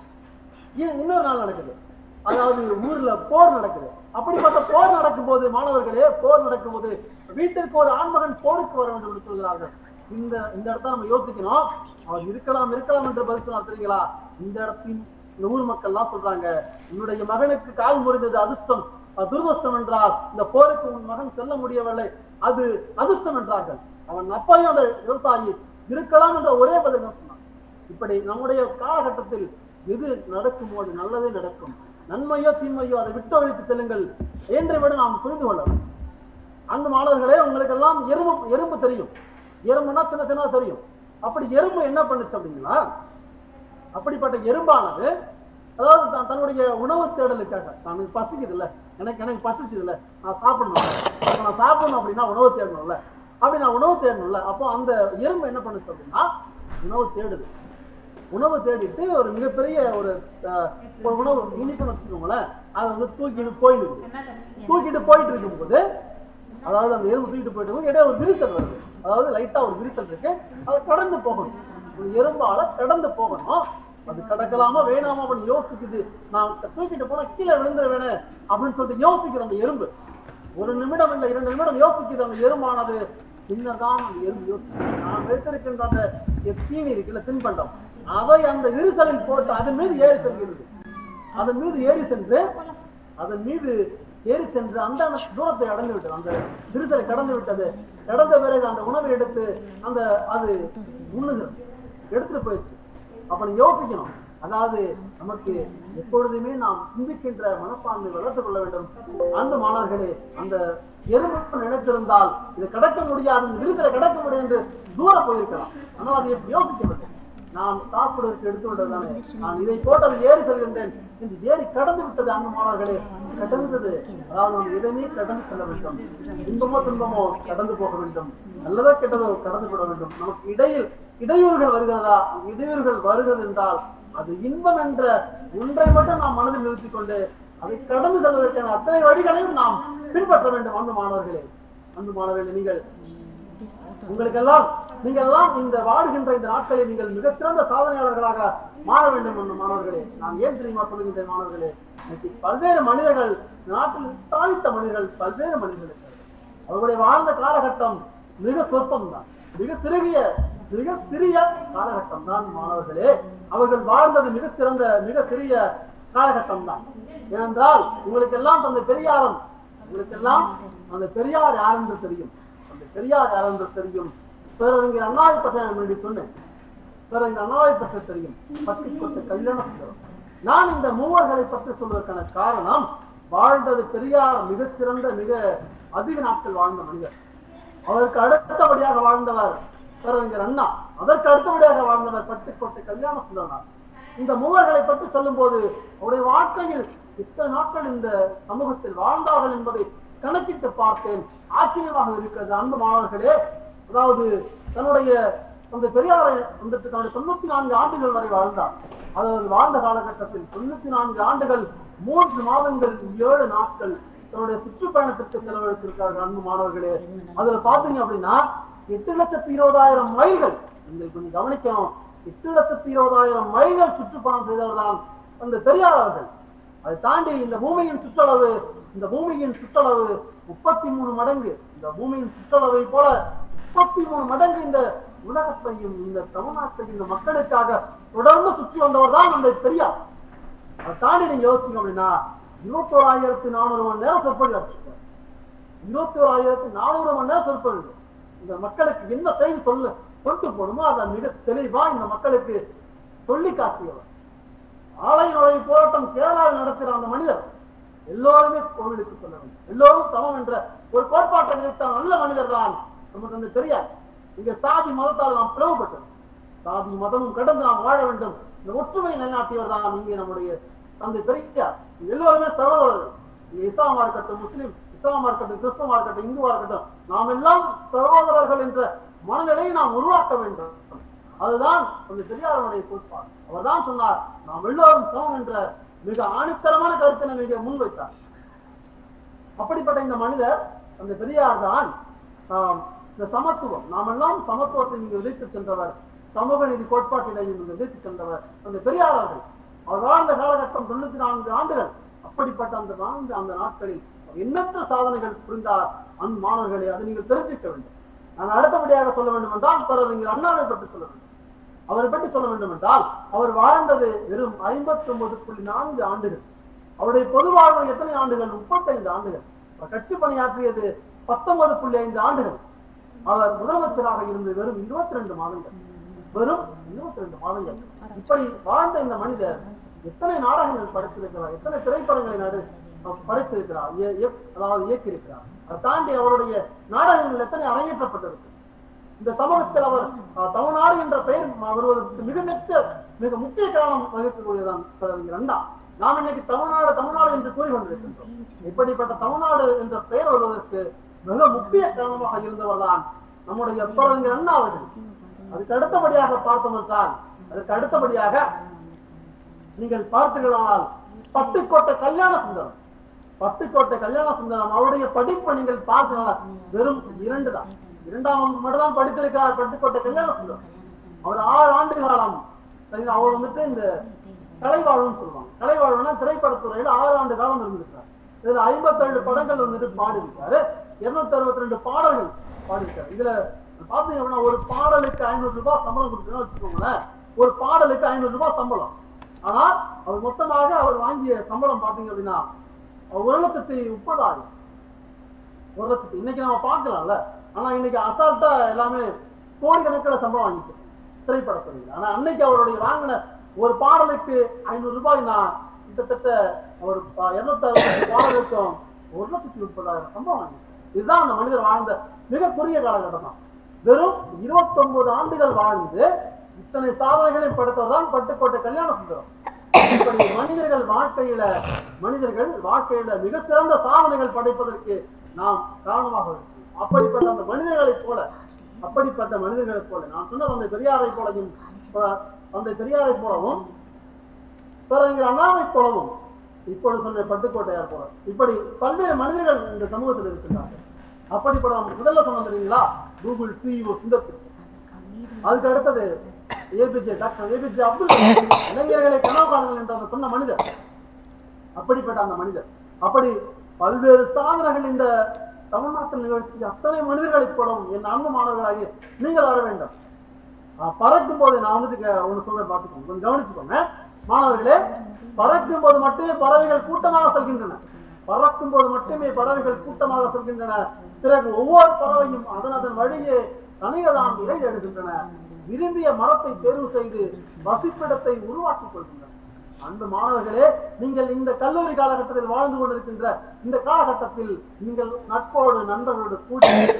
இ- இன்னொரு நாள் நடக்குது அதாவது ஊர்ல போர் நடக்குது அப்படிப்பட்ட போர் நடக்கும்போது மாணவர்களே போர் நடக்கும்போது வீட்டிற்கு ஒரு ஆண்மகன் போருக்கு வர வேண்டும் என்று சொல்கிறார்கள் இந்த இந்த இடத்த நம்ம யோசிக்கணும் அவர் இருக்கலாம் இருக்கலாம் என்று பதில் சொன்னார் தெரியுங்களா இந்த இடத்தின் இந்த ஊர் மக்கள் எல்லாம் சொல்றாங்க உன்னுடைய மகனுக்கு கால் முறிந்தது அதிர்ஷ்டம் அது துரதிர்ஷ்டம் என்றால் இந்த போருக்கு உன் மகன் செல்ல முடியவில்லை அது அதிர்ஷ்டம் என்றார்கள் அவன் அப்பையும் அந்த விவசாயி இருக்கலாம் என்ற ஒரே பதில் தான் சொன்னான் இப்படி நம்முடைய காலகட்டத்தில் எது நடக்குமோ அது நல்லதே நடக்கும் நன்மையோ தீமையோ அதை விட்டு ஒழித்து செல்லுங்கள் என்றை விட நாம் புரிந்து கொள்ளலாம் அந்த மாணவர்களே உங்களுக்கு எல்லாம் எறும்பு எறும்பு தெரியும் எறும்புனா சின்ன சின்ன தெரியும் அப்படி எறும்பு என்ன பண்ணுச்சு அப்படிங்களா அப்படிப்பட்ட எறும்பானது அதாவது தான் தன்னுடைய உணவு தேடலுக்காக தனக்கு பசிக்குது இல்ல எனக்கு எனக்கு பசிக்குது இல்ல நான் சாப்பிடணும் அப்ப நான் சாப்பிடணும் அப்படின்னா உணவு தேடணும்ல அப்படி நான் உணவு தேடணும்ல அப்போ அந்த எறும்பு என்ன பண்ணுச்சு அப்படின்னா உணவு தேடுது உணவு தேடிட்டு ஒரு மிகப்பெரிய ஒரு அஹ், ஒரு உணவு இனிப்புன்னு வச்சுக்கோங்களேன் அதை வந்து தூக்கிட்டு போயிட்டு தூக்கிட்டு போயிட்டு இருக்கும்போது அதாவது அந்த எறும்பு தூக்கிட்டு போயிட்டு இருக்கும் இடையே ஒரு விரிசல் வருது அதாவது லைட்டா ஒரு விரிசல் இருக்கு அதை கடந்து போகணும் ஒரு எறும்பால கடந்து போகணும் அது கடக்கலாமா வேணாமா அப்படின்னு யோசிக்குது நான் தூக்கிட்டு போனா கீழே விழுந்துருவேனே அப்படின்னு சொல்லிட்டு யோசிக்கிற அந்த எறும்பு ஒரு நிமிடம் இல்லை இரண்டு நிமிடம் யோசிக்குது அந்த எறும்பானது பின்னதான் அந்த எறும்பு யோசிக்குது நான் வைத்திருக்கின்ற அந்த தீனி இருக்குல்ல தின்பண்டம் அதை அந்த விரிசலில் போட்டு அதன் மீது ஏறி செல்கிறது அதன் மீது ஏறி சென்று அதன் மீது ஏறி சென்று அந்த தூரத்தை அடைந்து விட்டது அந்த விரிசலை கடந்து விட்டது கடந்த பிறகு அந்த உணவை எடுத்து அந்த அது உண்ணுகிறது எடுத்துட்டு போயிடுச்சு அப்ப நீ யோசிக்கணும் அதாவது நமக்கு எப்பொழுதுமே நாம் சிந்திக்கின்ற மனப்பான்மை வளர்த்துக் கொள்ள வேண்டும் அந்த மாணவர்களே அந்த எறும்பு நினைத்திருந்தால் இதை கடக்க முடியாது இந்த விரிசலை கடக்க முடியாது என்று தூரம் போயிருக்கலாம் ஆனால் அதை யோசிக்க வேண்டும் நான் சாப்பிடுவதற்கு எடுத்து விட்டதானே நான் இதை போட்டு அதை ஏறி செல்கின்றேன் என்று ஏறி கடந்து விட்டது அந்த மாணவர்களே கடந்தது அதாவது நாம் எதனை கடந்து செல்ல வேண்டும் இன்பமோ துன்பமோ கடந்து போக வேண்டும் நல்லதோ கெட்டதோ கடந்து விட வேண்டும் நமக்கு இடையில் இடையூறுகள் வருகிறதா அந்த இடையூறுகள் வருகிறது என்றால் அது இன்பம் என்ற ஒன்றை மட்டும் நாம் மனதில் நிறுத்திக் கொண்டு அதை கடந்து செல்வதற்கான அத்தனை வழிகளையும் நாம் பின்பற்ற வேண்டும் அன்பு மாணவர்களே அன்பு மாணவர்களே நீங்கள் உங்களுக்கெல்லாம் நீங்கள் எல்லாம் இந்த வாடுகின்ற இந்த நாட்களில் நீங்கள் மிகச்சிறந்த சாதனையாளர்களாக மாற வேண்டும் என்ற மாணவர்களே நான் ஏன் தெரியுமா சொல்லுகின்றேன் மாணவர்களே இன்னைக்கு பல்வேறு மனிதர்கள் இந்த நாட்டில் சாதித்த மனிதர்கள் பல்வேறு மனிதர்கள் இருக்கிறார்கள். அவர்களுடைய வாழ்ந்த காலகட்டம் மிக சொற்பம் தான் மிக சிறிய மிக சிறிய காலகட்டம் தான் மாணவர்களே அவர்கள் வாழ்ந்தது மிகச் சிறந்த மிக சிறிய காலகட்டம் தான் ஏனென்றால் உங்களுக்கு எல்லாம் தந்தை பெரியாரம் உங்களுக்கெல்லாம் அந்த பெரியார் யார் என்று தெரியும் அந்த பெரியார் யார் என்று தெரியும் பேரறிஞர் அண்ணாவை பற்றி நான் முன்னாடி சொன்னேன் பேரறிஞர் அண்ணாவை பற்றி தெரியும் பட்டி கொட்ட கல்யாண சுந்தரம் நான் இந்த மூவர்களை பற்றி சொல்வதற்கான காரணம் வாழ்ந்தது பெரியார் மிகச்சிறந்த மிக அதிக நாட்கள் வாழ்ந்த மனிதர் அதற்கு அடுத்தபடியாக வாழ்ந்தவர் பேரறிஞர் அண்ணா அதற்கு அடுத்தபடியாக வாழ்ந்தவர் பட்டுக்கோட்டை கல்யாண சுந்தரனார் இந்த மூவர்களை பற்றி சொல்லும் போது அவருடைய வாழ்க்கையில் இத்தனை நாட்கள் இந்த சமூகத்தில் வாழ்ந்தார்கள் என்பதை கணக்கிட்டு பார்த்தேன் ஆச்சரியமாக இருக்கிறது அன்பு மாணவர்களே அதாவது தன்னுடைய அந்த பெரியாரை வந்துட்டு தன்னுடைய தொண்ணூத்தி நான்கு ஆண்டுகள் வரை வாழ்ந்தார் அது அவர் வாழ்ந்த காலகட்டத்தில் தொண்ணூத்தி நான்கு ஆண்டுகள் மூன்று மாதங்கள் ஏழு நாட்கள் தன்னுடைய சுற்றுப்பயணத்திற்கு செலவழித்திருக்கார்கள் அன்பு மாணவர்களே அதுல பாத்தீங்க அப்படின்னா எட்டு லட்சத்தி இருபதாயிரம் மைல்கள் நீங்கள் கொஞ்சம் கவனிக்கணும் எட்டு லட்சத்தி இருபதாயிரம் மைல்கள் சுற்றுப்பயணம் செய்தவர் தான் அந்த பெரியார் அவர்கள் அதை தாண்டி இந்த பூமியின் சுற்றளவு இந்த பூமியின் சுற்றளவு முப்பத்தி மூணு மடங்கு இந்த பூமியின் சுற்றளவை போல முப்பத்தி மூணு மடங்கு இந்த உலகத்தையும் இந்த தமிழ்நாட்டையும் இந்த மக்களுக்காக தொடர்ந்து சுற்றி வந்தவர் தான் அந்த பெரியார் அதை தாண்டி நீங்க யோசிச்சீங்க அப்படின்னா இருபத்தோராயிரத்தி நானூறு மணி நேரம் சொற்பொழிவு இருபத்தி ஓராயிரத்தி நானூறு மணி நேரம் சொற்பொழிவு இந்த மக்களுக்கு என்ன செய்தி சொல்ல கொண்டு போகணுமோ அதை மிக தெளிவா இந்த மக்களுக்கு சொல்லி காட்டியவர் ஆலய நுழைவு போராட்டம் கேரளாவில் நடத்துகிற அந்த மனிதர் எல்லோருமே கோவிலுக்கு சொல்ல வேண்டும் எல்லோரும் சமம் என்ற ஒரு கோட்பாட்டை விதைத்த நல்ல மனிதர் தான் நமக்கு வந்து தெரியாது இங்க சாதி மதத்தால் நாம் பிளவுபட்டோம் சாதி மதமும் கடந்து நாம் வாழ வேண்டும் இந்த ஒற்றுமை நிலைநாட்டியவர் தான் இங்கே நம்முடைய தந்தை பெரியார் எல்லோருமே சகோதரர்கள் இங்க இஸ்லாமா இருக்கட்டும் முஸ்லிம் இஸ்லாமா இருக்கட்டும் கிறிஸ்தவமா இருக்கட்டும் இந்துவா இருக்கட்டும் நாம் எல்லாம் சகோதரர்கள் என்ற மனநிலையை நாம் உருவாக்க வேண்டும் அதுதான் அந்த பெரியாருடைய கோட்பாடு அவர் தான் சொன்னார் நாம் எல்லோரும் சமம் என்ற மிக ஆணித்தரமான கருத்தினை மிக முன்வைத்தார் அப்படிப்பட்ட இந்த மனிதர் அந்த பெரியார் தான் ஆம், இந்த சமத்துவம் நாம் எல்லாம் சமத்துவத்தை இங்கு விதைத்து சென்றவர் சமூக நீதி கோட்பாட்டினையும் இங்கு விதைத்து சென்றவர் அந்த பெரியார் அவர்கள் அவர் வாழ்ந்த காலகட்டம் தொண்ணூத்தி நான்கு ஆண்டுகள் அப்படிப்பட்ட அந்த வாழ்ந்த அந்த நாட்களில் அவர் எண்ணற்ற சாதனைகள் புரிந்தார் அந்த மாணவர்களை அதை நீங்கள் தெரிஞ்சுக்க வேண்டும் நான் அடுத்தபடியாக சொல்ல வேண்டும் என்றால் பேரறிஞர் அண்ணாவை பற்றி சொல்ல வேண்டும் அவரை பற்றி சொல்ல வேண்டும் என்றால் அவர் வாழ்ந்தது வெறும் ஐம்பத்தி ஒன்பது புள்ளி நான்கு ஆண்டுகள் அவருடைய பொது வாழ்வு எத்தனை ஆண்டுகள் முப்பத்தைந்து ஆண்டுகள் அவர் கட்சி பணியாற்றியது பத்தொன்பது புள்ளி ஐந்து ஆண்டுகள் அவர் முதலமைச்சராக இருந்து வெறும் இருபத்தி ரெண்டு மாதங்கள் வெறும் இருபத்தி ரெண்டு மாதங்கள் இப்படி வாழ்ந்த இந்த மனிதர் எத்தனை நாடகங்கள் படைத்திருக்கிறார் எத்தனை திரைப்படங்களை நடு படைத்திருக்கிறார் இய- இய- அதாவது இயக்கியிருக்கிறார் அதை தாண்டி அவருடைய நாடகங்கள் எத்தனை அரங்கேற்றப்பட்டிருக்கு இந்த சமூகத்தில் அவர் அஹ், தமிழ்நாடு என்ற பெயர் ம- வருவதற்கு மிக மிக்க மிக முக்கிய காரணம் வகிக்கக்கூடியதான் பேரறிஞர் அண்ணா நாம் இன்னைக்கு தமிழ்நாடு தமிழ்நாடு என்று கூறிக்கொண்டிருக்கின்றோம் இப்படிப்பட்ட தமிழ்நாடு என்ற பெயர் வருவதற்கு மிக முக்கிய காரணமாக இருந்தவர் தான் நம்முடைய பேரறிஞர் அண்ணா அவர்கள் அதுக்கு அடுத்தபடியாக பார்த்தோம் என்றால் அதுக்கு அடுத்தபடியாக நீங்கள் பார்த்தீர்களானால் பட்டுக்கோட்டை கல்யாண சுந்தரம் பட்டுக்கோட்டை கல்யாண சுந்தரம் அவருடைய படிப்பை நீங்கள் பார்க்கலாம் வெறும் இரண்டு தான் இரண்டாம் வகுப்பு மட்டும் தான் படித்திருக்கிறார் பட்டுக்கோட்டை கல்யாண சுந்தரம் அவர் ஆறு ஆண்டு காலம் சரிங்களா அவர் வந்துட்டு இந்த கலைவாழ்வுன்னு சொல்லுவாங்க கலைவாழ்வுனா திரைப்படத்துறையில ஆறு ஆண்டு காலம் இருந்திருக்கார் இதுல ஐம்பத்தேழு படங்கள் வந்துட்டு பாடியிருக்காரு இருநூத்தி அறுபத்தி ரெண்டு பாடல்கள் பாடியிருக்காரு இதுல பாத்தீங்க அப்படின்னா ஒரு பாடலுக்கு ஐநூறு ரூபாய் சம்பளம் கொடுக்குறோம்னு வச்சுக்கோங்களேன் ஒரு பாடலுக்கு ஐநூறு ரூபாய் சம்பளம் ஆனா அவர் மொத்தமாக அவர் வாங்கிய சம்பளம் பாத்தீங்க அப்படின்னா ஒரு லட்சத்தி முப்பதாயிரம் ஒரு லட்சத்தி இன்னைக்கு நம்ம பார்க்கலாம்ல ஆனா இன்னைக்கு அசால்ட்டா எல்லாமே கோடிக்கணக்கில் சம்பளம் வாங்கிட்டு திரைப்படத்துறையில் ஆனா அன்னைக்கு அவருடைய வாங்கின ஒரு பாடலுக்கு ஐநூறு ரூபாய்னா கிட்டத்தட்ட ஒரு இருநூத்தி அறுபது பாடலுக்கும் ஒரு லட்சத்தி முப்பதாயிரம் சம்பளம் வாங்கிட்டு இதுதான் அந்த மனிதர் வாழ்ந்த மிக குறுகிய காலகட்டம் தான் வெறும் 29 ஆண்டுகள் வாழ்ந்து இத்தனை சாதனைகளை படைத்தவர் பட்டுக்கோட்டை கல்யாண சுந்தரம் இப்படி மனிதர்கள் வாழ்க்கையில மனிதர்கள் வாழ்க்கையில மிக சிறந்த சாதனைகள் படைப்பதற்கு நாம் காரணமாக இருக்கிறோம் அப்படிப்பட்ட அந்த மனிதர்களைப் போல அப்படிப்பட்ட மனிதர்களைப் போல நான் சொன்ன அந்த பெரியாரை போலவும் ப- அந்த பெரியாரை போலவும் பேரறிஞர் அண்ணாவை போலவும் இப்பொழுது சொன்ன பட்டுக்கோட்டையார் போல இப்படி பல்வேறு மனிதர்கள் இந்த சமூகத்தில் இருக்கின்றார்கள் அப்படிப்பட்ட முதல்ல சொன்ன தெரியுங்களா கூகுள் சிஇஓ சுந்தர் பிச்சை அதுக்கு அடுத்தது APJ doctor APJ Abdul Kalam இளைஞர்களை கனவு காணுங்கள் என்ற அந்த சொன்ன மனிதர் அப்படிப்பட்ட அந்த மனிதர் அப்படி பல்வேறு சாதனைகள் இந்த தமிழ்நாட்டில் நிகழ்ச்சி அத்தனை மனிதர்களைப் போலவும் என் அன்பு மாணவர்களாகி நீங்கள் வர வேண்டும் ஆஹ் பறக்கும் போது நான் வந்துட்டு க- ஒண்ணு சொல்றேன் பார்த்துக்கோங்க கொஞ்சம் கவனிச்சுக்கோங்க மாணவர்களே பறக்கும் போது மட்டுமே பறவைகள் கூட்டமாக செல்கின்றன பறக்கும் போது மட்டுமே பறவைகள் கூட்டமாக செல்கின்றன பிறகு ஒவ்வொரு பறவையும் அதன் அதன் வழியே தனியதான் இலை எடுக்கின்றன விரும்பிய மரத்தை தேர்வு செய்து வசிப்பிடத்தை உருவாக்கிக் கொள்கின்றன அன்பு மாணவர்களே நீங்கள் இந்த கல்லூரி காலகட்டத்தில் வாழ்ந்து கொண்டிருக்கின்ற இந்த காலகட்டத்தில் நீங்கள் நட்போடு நண்பர்களோடு கூடி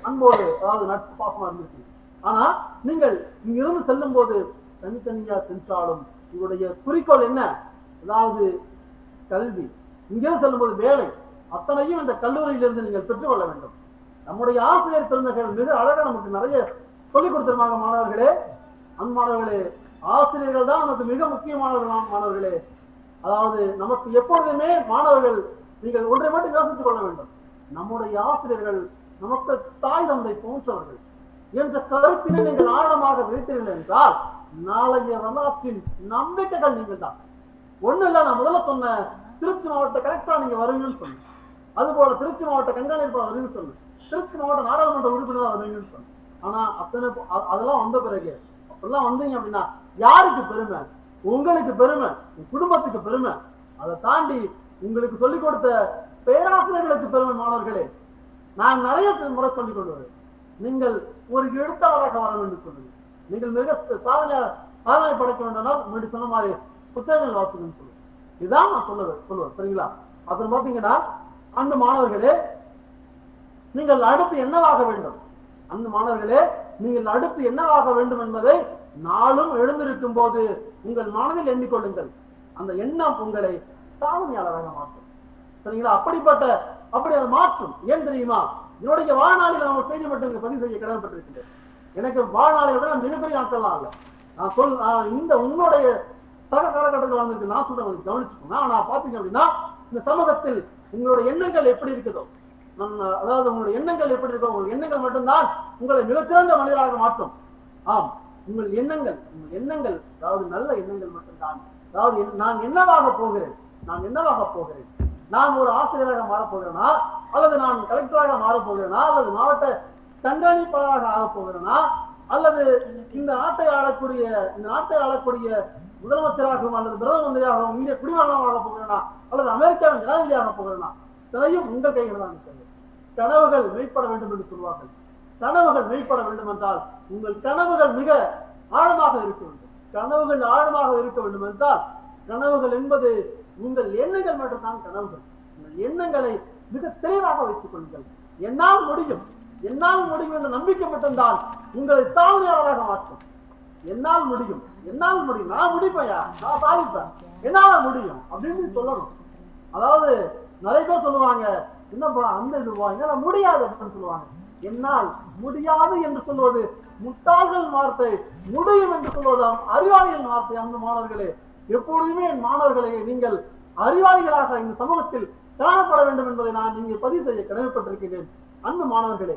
அன்போடு அதாவது நட்பு பாசமா இருந்திருக்கீங்க ஆனா நீங்கள் இங்கிருந்து செல்லும் போது தனித்தனியா சென்றாலும் உங்களுடைய குறிக்கோள் என்ன அதாவது கல்வி இங்கிருந்து செல்லும்போது வேலை அத்தனையும் இந்த கல்லூரியிலிருந்து நீங்கள் பெற்றுக்கொள்ள வேண்டும் நம்முடைய ஆசிரியர் பெருந்தகள் மிக அழகா நமக்கு நிறைய சொல்லிக் கொடுத்திருப்பாங்க மாணவர்களே அன்பானவர்களே ஆசிரியர்கள் தான் நமக்கு மிக முக்கியமானவர்கள் மாணவர்களே அதாவது நமக்கு எப்பொழுதுமே மாணவர்கள் நீங்கள் ஒன்றை மட்டும் யோசித்துக் கொள்ள வேண்டும் நம்முடைய ஆசிரியர்கள் நமக்கு தாய் தந்தை போன்றவர்கள் என்ற கருத்தினை நீங்கள் ஆழமாக வைத்தீர்கள் என்றால் நாளைய வரலாற்றின் நம்பிக்கைகள் நீங்கள் தான் ஒண்ணு இல்ல நான் முதல்ல சொன்ன திருச்சி மாவட்ட கலெக்டரா நீங்க வருவீங்கன்னு சொன்னேன் அதுபோல திருச்சி மாவட்ட கண்காணிப்பாளர் வருவீங்கன்னு சொன்னேன் திருச்சி மாவட்ட நாடாளுமன்ற உறுப்பினரா வருவீங்கன்னு சொன்னேன் ஆனா அத்தனை போ- அ- அதெல்லாம் வந்த பிறகு அப்பெல்லாம் வந்தீங்க அப்படின்னா யாருக்கு பெருமை உங்களுக்கு பெருமை உங்க குடும்பத்துக்கு பெருமை அதை தாண்டி உங்களுக்கு சொல்லிக் கொடுத்த பேராசிரியர்களுக்கு பெருமை மாணவர்களே நான் நிறைய முறை சொல்லிக் கொள்வது நீங்கள் ஒரு எழுத்தாளராக வர வேண்டும் சொல்லுங்க நீங்கள் மிக சாதனை சாதனை படைக்க வேண்டும்னா முன்னாடி சொன்ன மாதிரி புத்தகங்கள் வாசிக்கணும்னு சொல்லுங்க இதுதான் நான் சொல்லுவேன் சொல்லுவேன் சரிங்களா அப்புறம் பாத்தீங்கன்னா அந்த மாணவர்களே நீங்கள் அடுத்து என்னவாக வேண்டும் அந்த மாணவர்களே நீங்கள் அடுத்து என்னவாக வேண்டும் என்பதை நாளும் எழுந்திருக்கும் போது உங்கள் மனதில் எண்ணிக்கொள்ளுங்கள் அந்த எண்ணம் உங்களை சாதனையாளராக மாற்றும் சரிங்களா அப்படிப்பட்ட அப்படி அதை மாற்றும் ஏன் தெரியுமா என்னுடைய வாழ்நாளில் நான் ஒரு செய்தி மட்டும் இங்க பதிவு செய்ய கடமைப்பட்டிருக்கின்றேன் எனக்கு வாழ்நாளை விட நான் மிகப்பெரிய நாட்கள்லாம் இல்லை நான் சொல் நான் இந்த உன்னுடைய சக காலகட்டத்தில் வாழ்ந்திருக்கு நான் சொல்றேன் கொஞ்சம் கவனிச்சுக்கோங்க ஆனா பாத்தீங்க அப்படின்னா இந்த சமூகத்தில் உங்களுடைய எண்ணங்கள் எப்படி இருக்குதோ நம்ம அதாவது உங்களுடைய எண்ணங்கள் எப்படி இருக்கோ உங்கள் எண்ணங்கள் மட்டும்தான் உங்களை மிகச்சிறந்த மனிதராக மாற்றும் ஆம் உங்கள் எண்ணங்கள் உங்கள் எண்ணங்கள் அதாவது நல்ல எண்ணங்கள் மட்டும்தான் அதாவது என்- நான் என்னவாக போகிறேன் நான் என்னவாக போகிறேன் நான் ஒரு ஆசிரியராக மாறப் போகிறேனா அல்லது நான் கலெக்டராக மாறப் போகிறேனா அல்லது மாவட்ட கண்காணிப்பாளராக ஆகப் போகிறேனா அல்லது இந்த நாட்டை ஆளக்கூடிய இந்த நாட்டை ஆளக்கூடிய முதலமைச்சராகவும் அல்லது பிரதம மந்திரியாகவும் இந்திய குடிமகனாக போகிறேனா அல்லது அமெரிக்காவின் ஜனாதிபதியாக போகிறேனா இதையும் உங்கள் கைகள் தான் இருக்கிறது கனவுகள் மெய்ப்பட வேண்டும் என்று சொல்வார்கள் கனவுகள் மெய்ப்பட வேண்டும் என்றால் உங்கள் கனவுகள் மிக ஆழமாக இருக்க வேண்டும் கனவுகள் ஆழமாக இருக்க வேண்டும் என்றால் கனவுகள் என்பது உங்கள் எண்ணங்கள் மட்டும்தான் கனவுகள் உங்கள் எண்ணங்களை மிக தெளிவாக வைத்துக் கொள்ளுங்கள் என்னால் முடியும் என்னால் முடியும் என்ற நம்பிக்கை மட்டும்தான் உங்களை சாதனையாளராக மாற்றும் என்னால் முடியும் என்னால் முடியும் நான் முடிப்பையா நான் சாதிப்பேன் என்னால முடியும் அப்படின்னு சொல்லணும் அதாவது நிறைய பேர் சொல்லுவாங்க என்னப்பா அந்த இதுவா என்னால முடியாது அப்படின்னு சொல்லுவாங்க என்னால் முடியாது என்று சொல்வது முட்டாள்கள் வார்த்தை முடியும் என்று சொல்வதாம் அறிவாளிகள் வார்த்தை அந்த மாணவர்களே எப்பொழுதுமே என் மாணவர்களே நீங்கள் அறிவாளிகளாக இந்த சமூகத்தில் காணப்பட வேண்டும் என்பதை நான் இங்கே பதிவு செய்ய கடமைப்பட்டிருக்கிறேன் அன்பு மாணவர்களே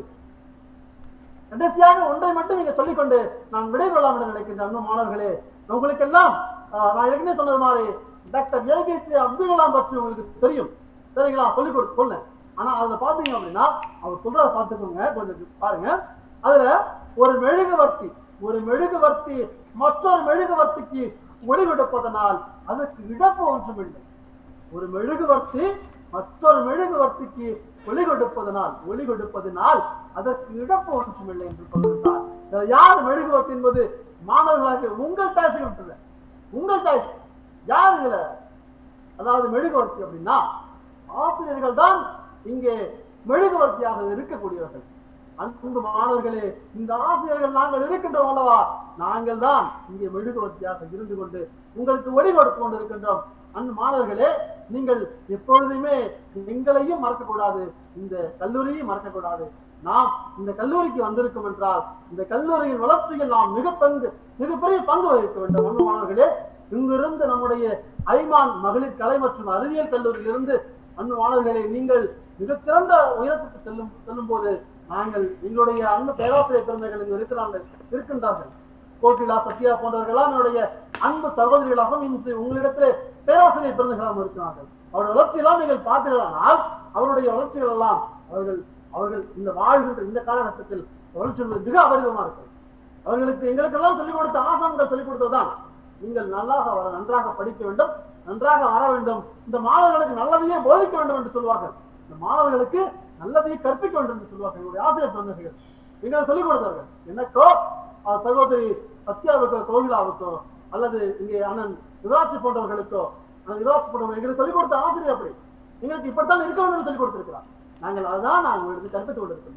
கடைசியாக ஒன்றை மட்டும் நீங்க சொல்லிக்கொண்டு நான் விடைபெறலாம் என்று நினைக்கின்ற அன்பு மாணவர்களே உங்களுக்கெல்லாம் ஆஹ், நான் ஏற்கனவே சொன்னது மாதிரி டாக்டர் ஏபிஜே அப்துல் கலாம் பற்றி உங்களுக்கு தெரியும் சரிங்களா சொல்லிக் கொடுத்து சொன்னேன் ஆனா அதுல பாத்தீங்க அப்படின்னா அவர் சொல்றத பார்த்துக்கோங்க கொஞ்சம் பாருங்க அதுல ஒரு மெழுகுவர்த்தி ஒரு மெழுகுவர்த்தி மற்றொரு மெழுகுவர்த்திக்கு ஒளி கொடுப்பதனால் அதற்கு இழப்பு ஒன்றுமில்லை ஒரு மெழுகுவர்த்தி மற்றொரு மெழுகுவர்த்திக்கு ஒளி கொடுப்பதனால் ஒளி கொடுப்பதனால் அதற்கு இழப்பு ஒன்றுமில்லை என்று சொல்லுகிறார் இதுல யார் மெழுகுவர்த்தி என்பது மாணவர்களாக உங்கள் சாய்ஸ் விட்டுல உங்கள் சாய்ஸ் யார் இதுல அதாவது மெழுகுவர்த்தி அப்படின்னா ஆசிரியர்கள் தான் இங்கே மெழுகுவர்த்தியாக இருக்கக்கூடியவர்கள் அன்பு மாணவர்களே இந்த ஆசிரியர்கள் நாங்கள் இருக்கின்றோம் அல்லவா நாங்கள் தான் இங்கே மெழுகுவர்த்தியாக இருந்து கொண்டு உங்களுக்கு ஒளி கொடுத்து கொண்டிருக்கின்றோம் அன்பு மாணவர்களே நீங்கள் எப்பொழுதுமே எங்களையும் மறக்கக்கூடாது இந்த கல்லூரியையும் மறக்கக்கூடாது நாம் இந்த கல்லூரிக்கு வந்திருக்கும் என்றால் இந்த கல்லூரியின் வளர்ச்சியில் நாம் மிக பங்கு மிகப்பெரிய பங்கு வகிக்க வேண்டும் அன்பு மாணவர்களே இங்கிருந்து நம்முடைய ஐமான் மகளிர் கலை மற்றும் அறிவியல் கல்லூரியிலிருந்து அன்பு மாணவர்களே நீங்கள் மிகச்சிறந்த உயரத்துக்கு செல்லும் செல்லும் போது நாங்கள் எங்களுடைய அன்பு பேராசிரியர் பெருமைகள் இங்கு இருக்கிறார்கள் இருக்கின்றார்கள் கோகிலா சத்யா போன்றவர்களாம் என்னுடைய அன்பு சகோதரிகளாகவும் இன்று உங்களிடத்திலே பேராசிரியர் பெருமைகளாகவும் இருக்கிறார்கள் அவருடைய வளர்ச்சியெல்லாம் நீங்கள் பார்த்தீர்களானால் அவருடைய வளர்ச்சிகள் எல்லாம் அவர்கள் அவர்கள் இந்த வாழ்கின்ற இந்த காலகட்டத்தில் வளர்ச்சி என்பது மிக அபரிதமா இருக்கிறது அவர்களுக்கு எங்களுக்கெல்லாம் சொல்லிக் கொடுத்த ஆசான்கள் சொல்லிக் கொடுத்ததுதான் நீங்கள் நல்லாக வர நன்றாக படிக்க வேண்டும் நன்றாக வர வேண்டும் இந்த மாணவர்களுக்கு நல்லதையே போதிக்க வேண்டும் என்று சொல்வார்கள் இந்த மாணவர்களுக்கு நல்லதையே கற்பிக்க வேண்டும் என்று சொல்வார்கள் என்னுடைய ஆசிரியர் பெருமைகள் எங்களை சொல்லிக் கொடுத்தார்கள் எனக்கோ அஹ், சகோதரி சத்யாவுக்கோ கோகிலாவுக்கோ அல்லது இங்கே அண்ணன் யுவராட்சி போன்றவர்களுக்கோ அண்ணன் யுவராட்சி போன்றவர்கள் எங்களுக்கு சொல்லிக் கொடுத்த ஆசிரியர் அப்படி எங்களுக்கு இப்படித்தான் இருக்க வேண்டும் என்று சொல்லிக் கொடுத்திருக்கிறார் நாங்கள் அதுதான் நாங்கள் உங்களுக்கு கற்பித்துக் கொண்டிருக்கிறோம்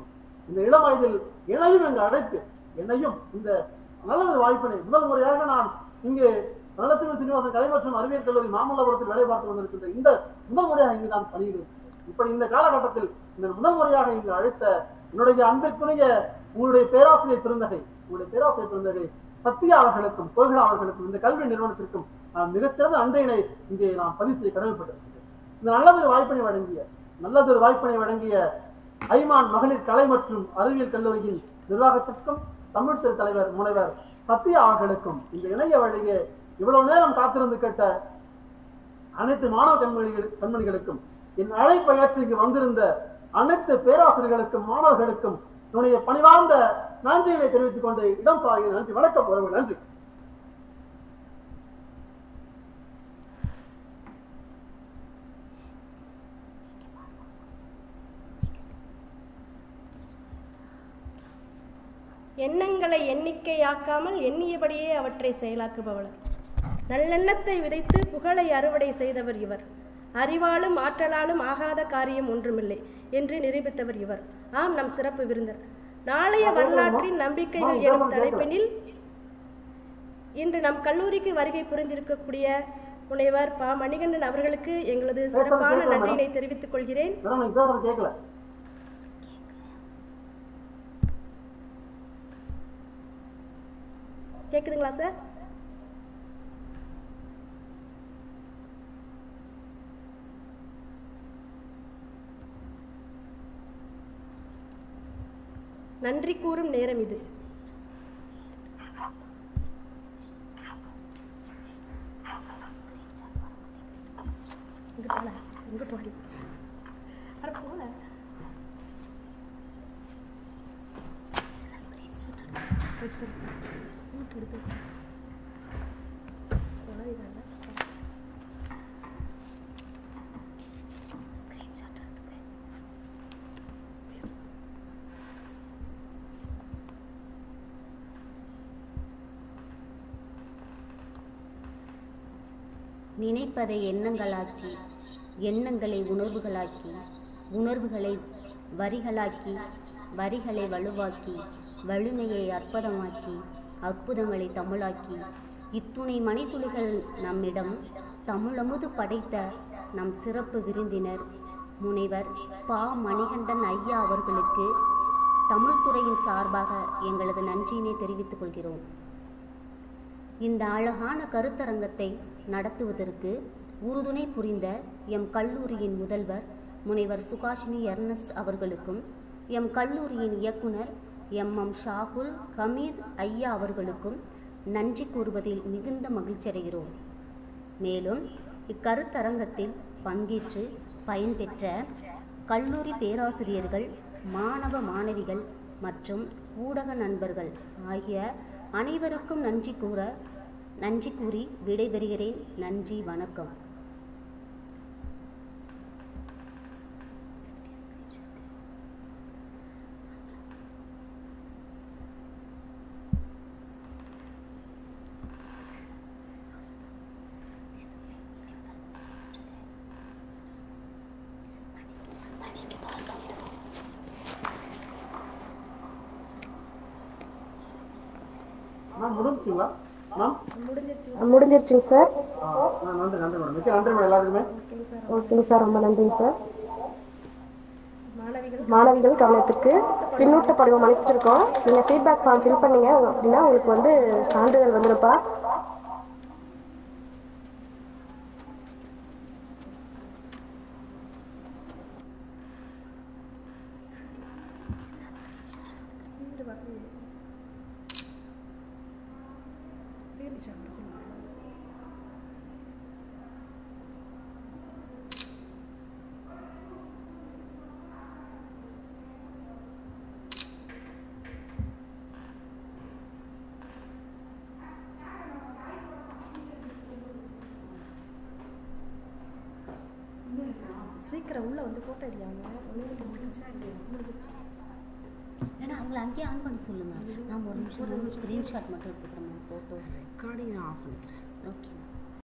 இந்த இளம் வயதில் என்னையும் இங்கு அழைத்து என்னையும் இந்த நல்லதொரு வாய்ப்பினை முதல் முறையாக நான் இங்கு நலத்திரு சீனிவாசன் கலை மற்றும் அறிவியல் கல்லூரி மாமல்லபுரத்தில் வேலை பார்த்து கொண்டிருக்கின்ற இந்த முதல் முறையாக இங்கு நான் பணியில் இப்படி இந்த காலகட்டத்தில் இந்த முதல் முறையாக இங்கு அழைத்த என்னுடைய அன்பிற்குரிய உங்களுடைய பேராசிரியர் பெருந்தகை உங்களுடைய பேராசிரியர் பெருந்தகை சத்யா அவர்களுக்கும் கோகிலா அவர்களுக்கும் இந்த கல்வி நிறுவனத்திற்கும் நான் மிகச்சிறந்த அன்றையினை இங்கே நான் பதிவு செய்ய கடமைப்பட்டிருக்கிறேன் இந்த நல்லதொரு வாய்ப்பினை வழங்கிய நல்லதொரு வாய்ப்பினை வழங்கிய ஐமான் மகளிர் கலை மற்றும் அறிவியல் கல்லூரியின் நிர்வாகத்திற்கும் தமிழ் திரு தலைவர் முனைவர் சத்யா அவர்களுக்கும் இந்த இணைய வழியே இவ்வளவு நேரம் காத்திருந்து கேட்ட அனைத்து மாணவ கண்மணிகள் கண்மணிகளுக்கும் என் அழைப்பை ஏற்று இங்கு வந்திருந்த அனைத்து பேராசிரியர்களுக்கும் மாணவர்களுக்கும் என்னுடைய பணிவார்ந்த நன்றியினை தெரிவித்துக் கொண்டு இடம் சாகிய நன்றி வணக்கம் உறவு நன்றி எண்ணங்களை எண்ணிக்கையாக்காமல் எண்ணியபடியே அவற்றை செயலாக்குபவர் நல்லெண்ணத்தை விதைத்து புகழை அறுவடை செய்தவர் இவர் அறிவாலும் ஆற்றலாலும் ஆகாத காரியம் ஒன்றுமில்லை என்று நிரூபித்தவர் இவர் ஆம் நம் சிறப்பு விருந்தர் நாளைய வரலாற்றின் நம்பிக்கைகள் எனும் தலைப்பினில் இன்று நம் கல்லூரிக்கு வருகை புரிந்திருக்கக்கூடிய முனைவர் ப மணிகண்டன் அவர்களுக்கு எங்களது சிறப்பான நன்றியினை தெரிவித்துக் கொள்கிறேன் மேடம் நீங்க பேசுறது கேட்கல கேக்குதுங்களா சார் நன்றி கூறும் நேரம் இது இங்க போல இங்க போடி அட போல எடுத்து எடுத்து எடுத்து sorry தானே. நினைப்பதை எண்ணங்களாக்கி எண்ணங்களை உணர்வுகளாக்கி உணர்வுகளை வரிகளாக்கி வரிகளை வலுவாக்கி வலிமையை அற்புதமாக்கி அற்புதங்களை தமிழாக்கி இத்துணை மணித்துளிகள் நம்மிடம் தமிழமுது படைத்த நம் சிறப்பு விருந்தினர் முனைவர் பா மணிகண்டன் ஐயா அவர்களுக்கு தமிழ்துறையின் சார்பாக எங்களது நன்றியினை தெரிவித்துக் கொள்கிறோம் இந்த அழகான கருத்தரங்கத்தை நடத்துவதற்கு உறுதுணை புரிந்த எம் கல்லூரியின் முதல்வர் முனைவர் சுகாஷினி எர்னஸ்ட் அவர்களுக்கும் எம் கல்லூரியின் இயக்குனர் எம் எம் ஷாகுல் ஹமீத் ஐயா அவர்களுக்கும் நன்றி கூறுவதில் மிகுந்த மகிழ்ச்சியடைகிறோம் மேலும் இக்கருத்தரங்கத்தில் பங்கேற்று பயன்பெற்ற கல்லூரி பேராசிரியர்கள் மாணவ மாணவிகள் மற்றும் ஊடக நண்பர்கள் ஆகிய அனைவருக்கும் நன்றி கூற நன்றி கூறி விடைபெறுகிறேன் நன்றி வணக்கம் மேம் முடிஞ்சுங்களா மேம் முடிஞ்சிருச்சுங்க சார் ஆ, நன்றி நன்றி மேடம் மிக்க நன்றி மேடம் எல்லாருக்குமே ஓகேங்க சார் ரொம்ப நன்றிங்க சார் மாணவிகள் மாணவிகள் கவனத்திற்கு பின்னூட்ட படிவம் அனுப்பிச்சிருக்கோம் நீங்க ஃபீட்பேக் ஃபார்ம் ஃபில் பண்ணீங்க அப்படின்னா உங்களுக்கு வந்து சான்றிதழ் வந்துருப்பா சீக்கிரம் உள்ள வந்து போட்டோ அடியாங்க ஏன்னா அவங்கள அங்கேயே ஆன் பண்ண சொல்லுங்க நான் ஒரு நிமிஷம் ஸ்க்ரீன்ஷாட் மட்டும் எடுத்துக்கிறேன் ஃபோட்டோ ரெக்கார்டிங் ஆஃப் பண்ணிக்கிறேன் ஓகே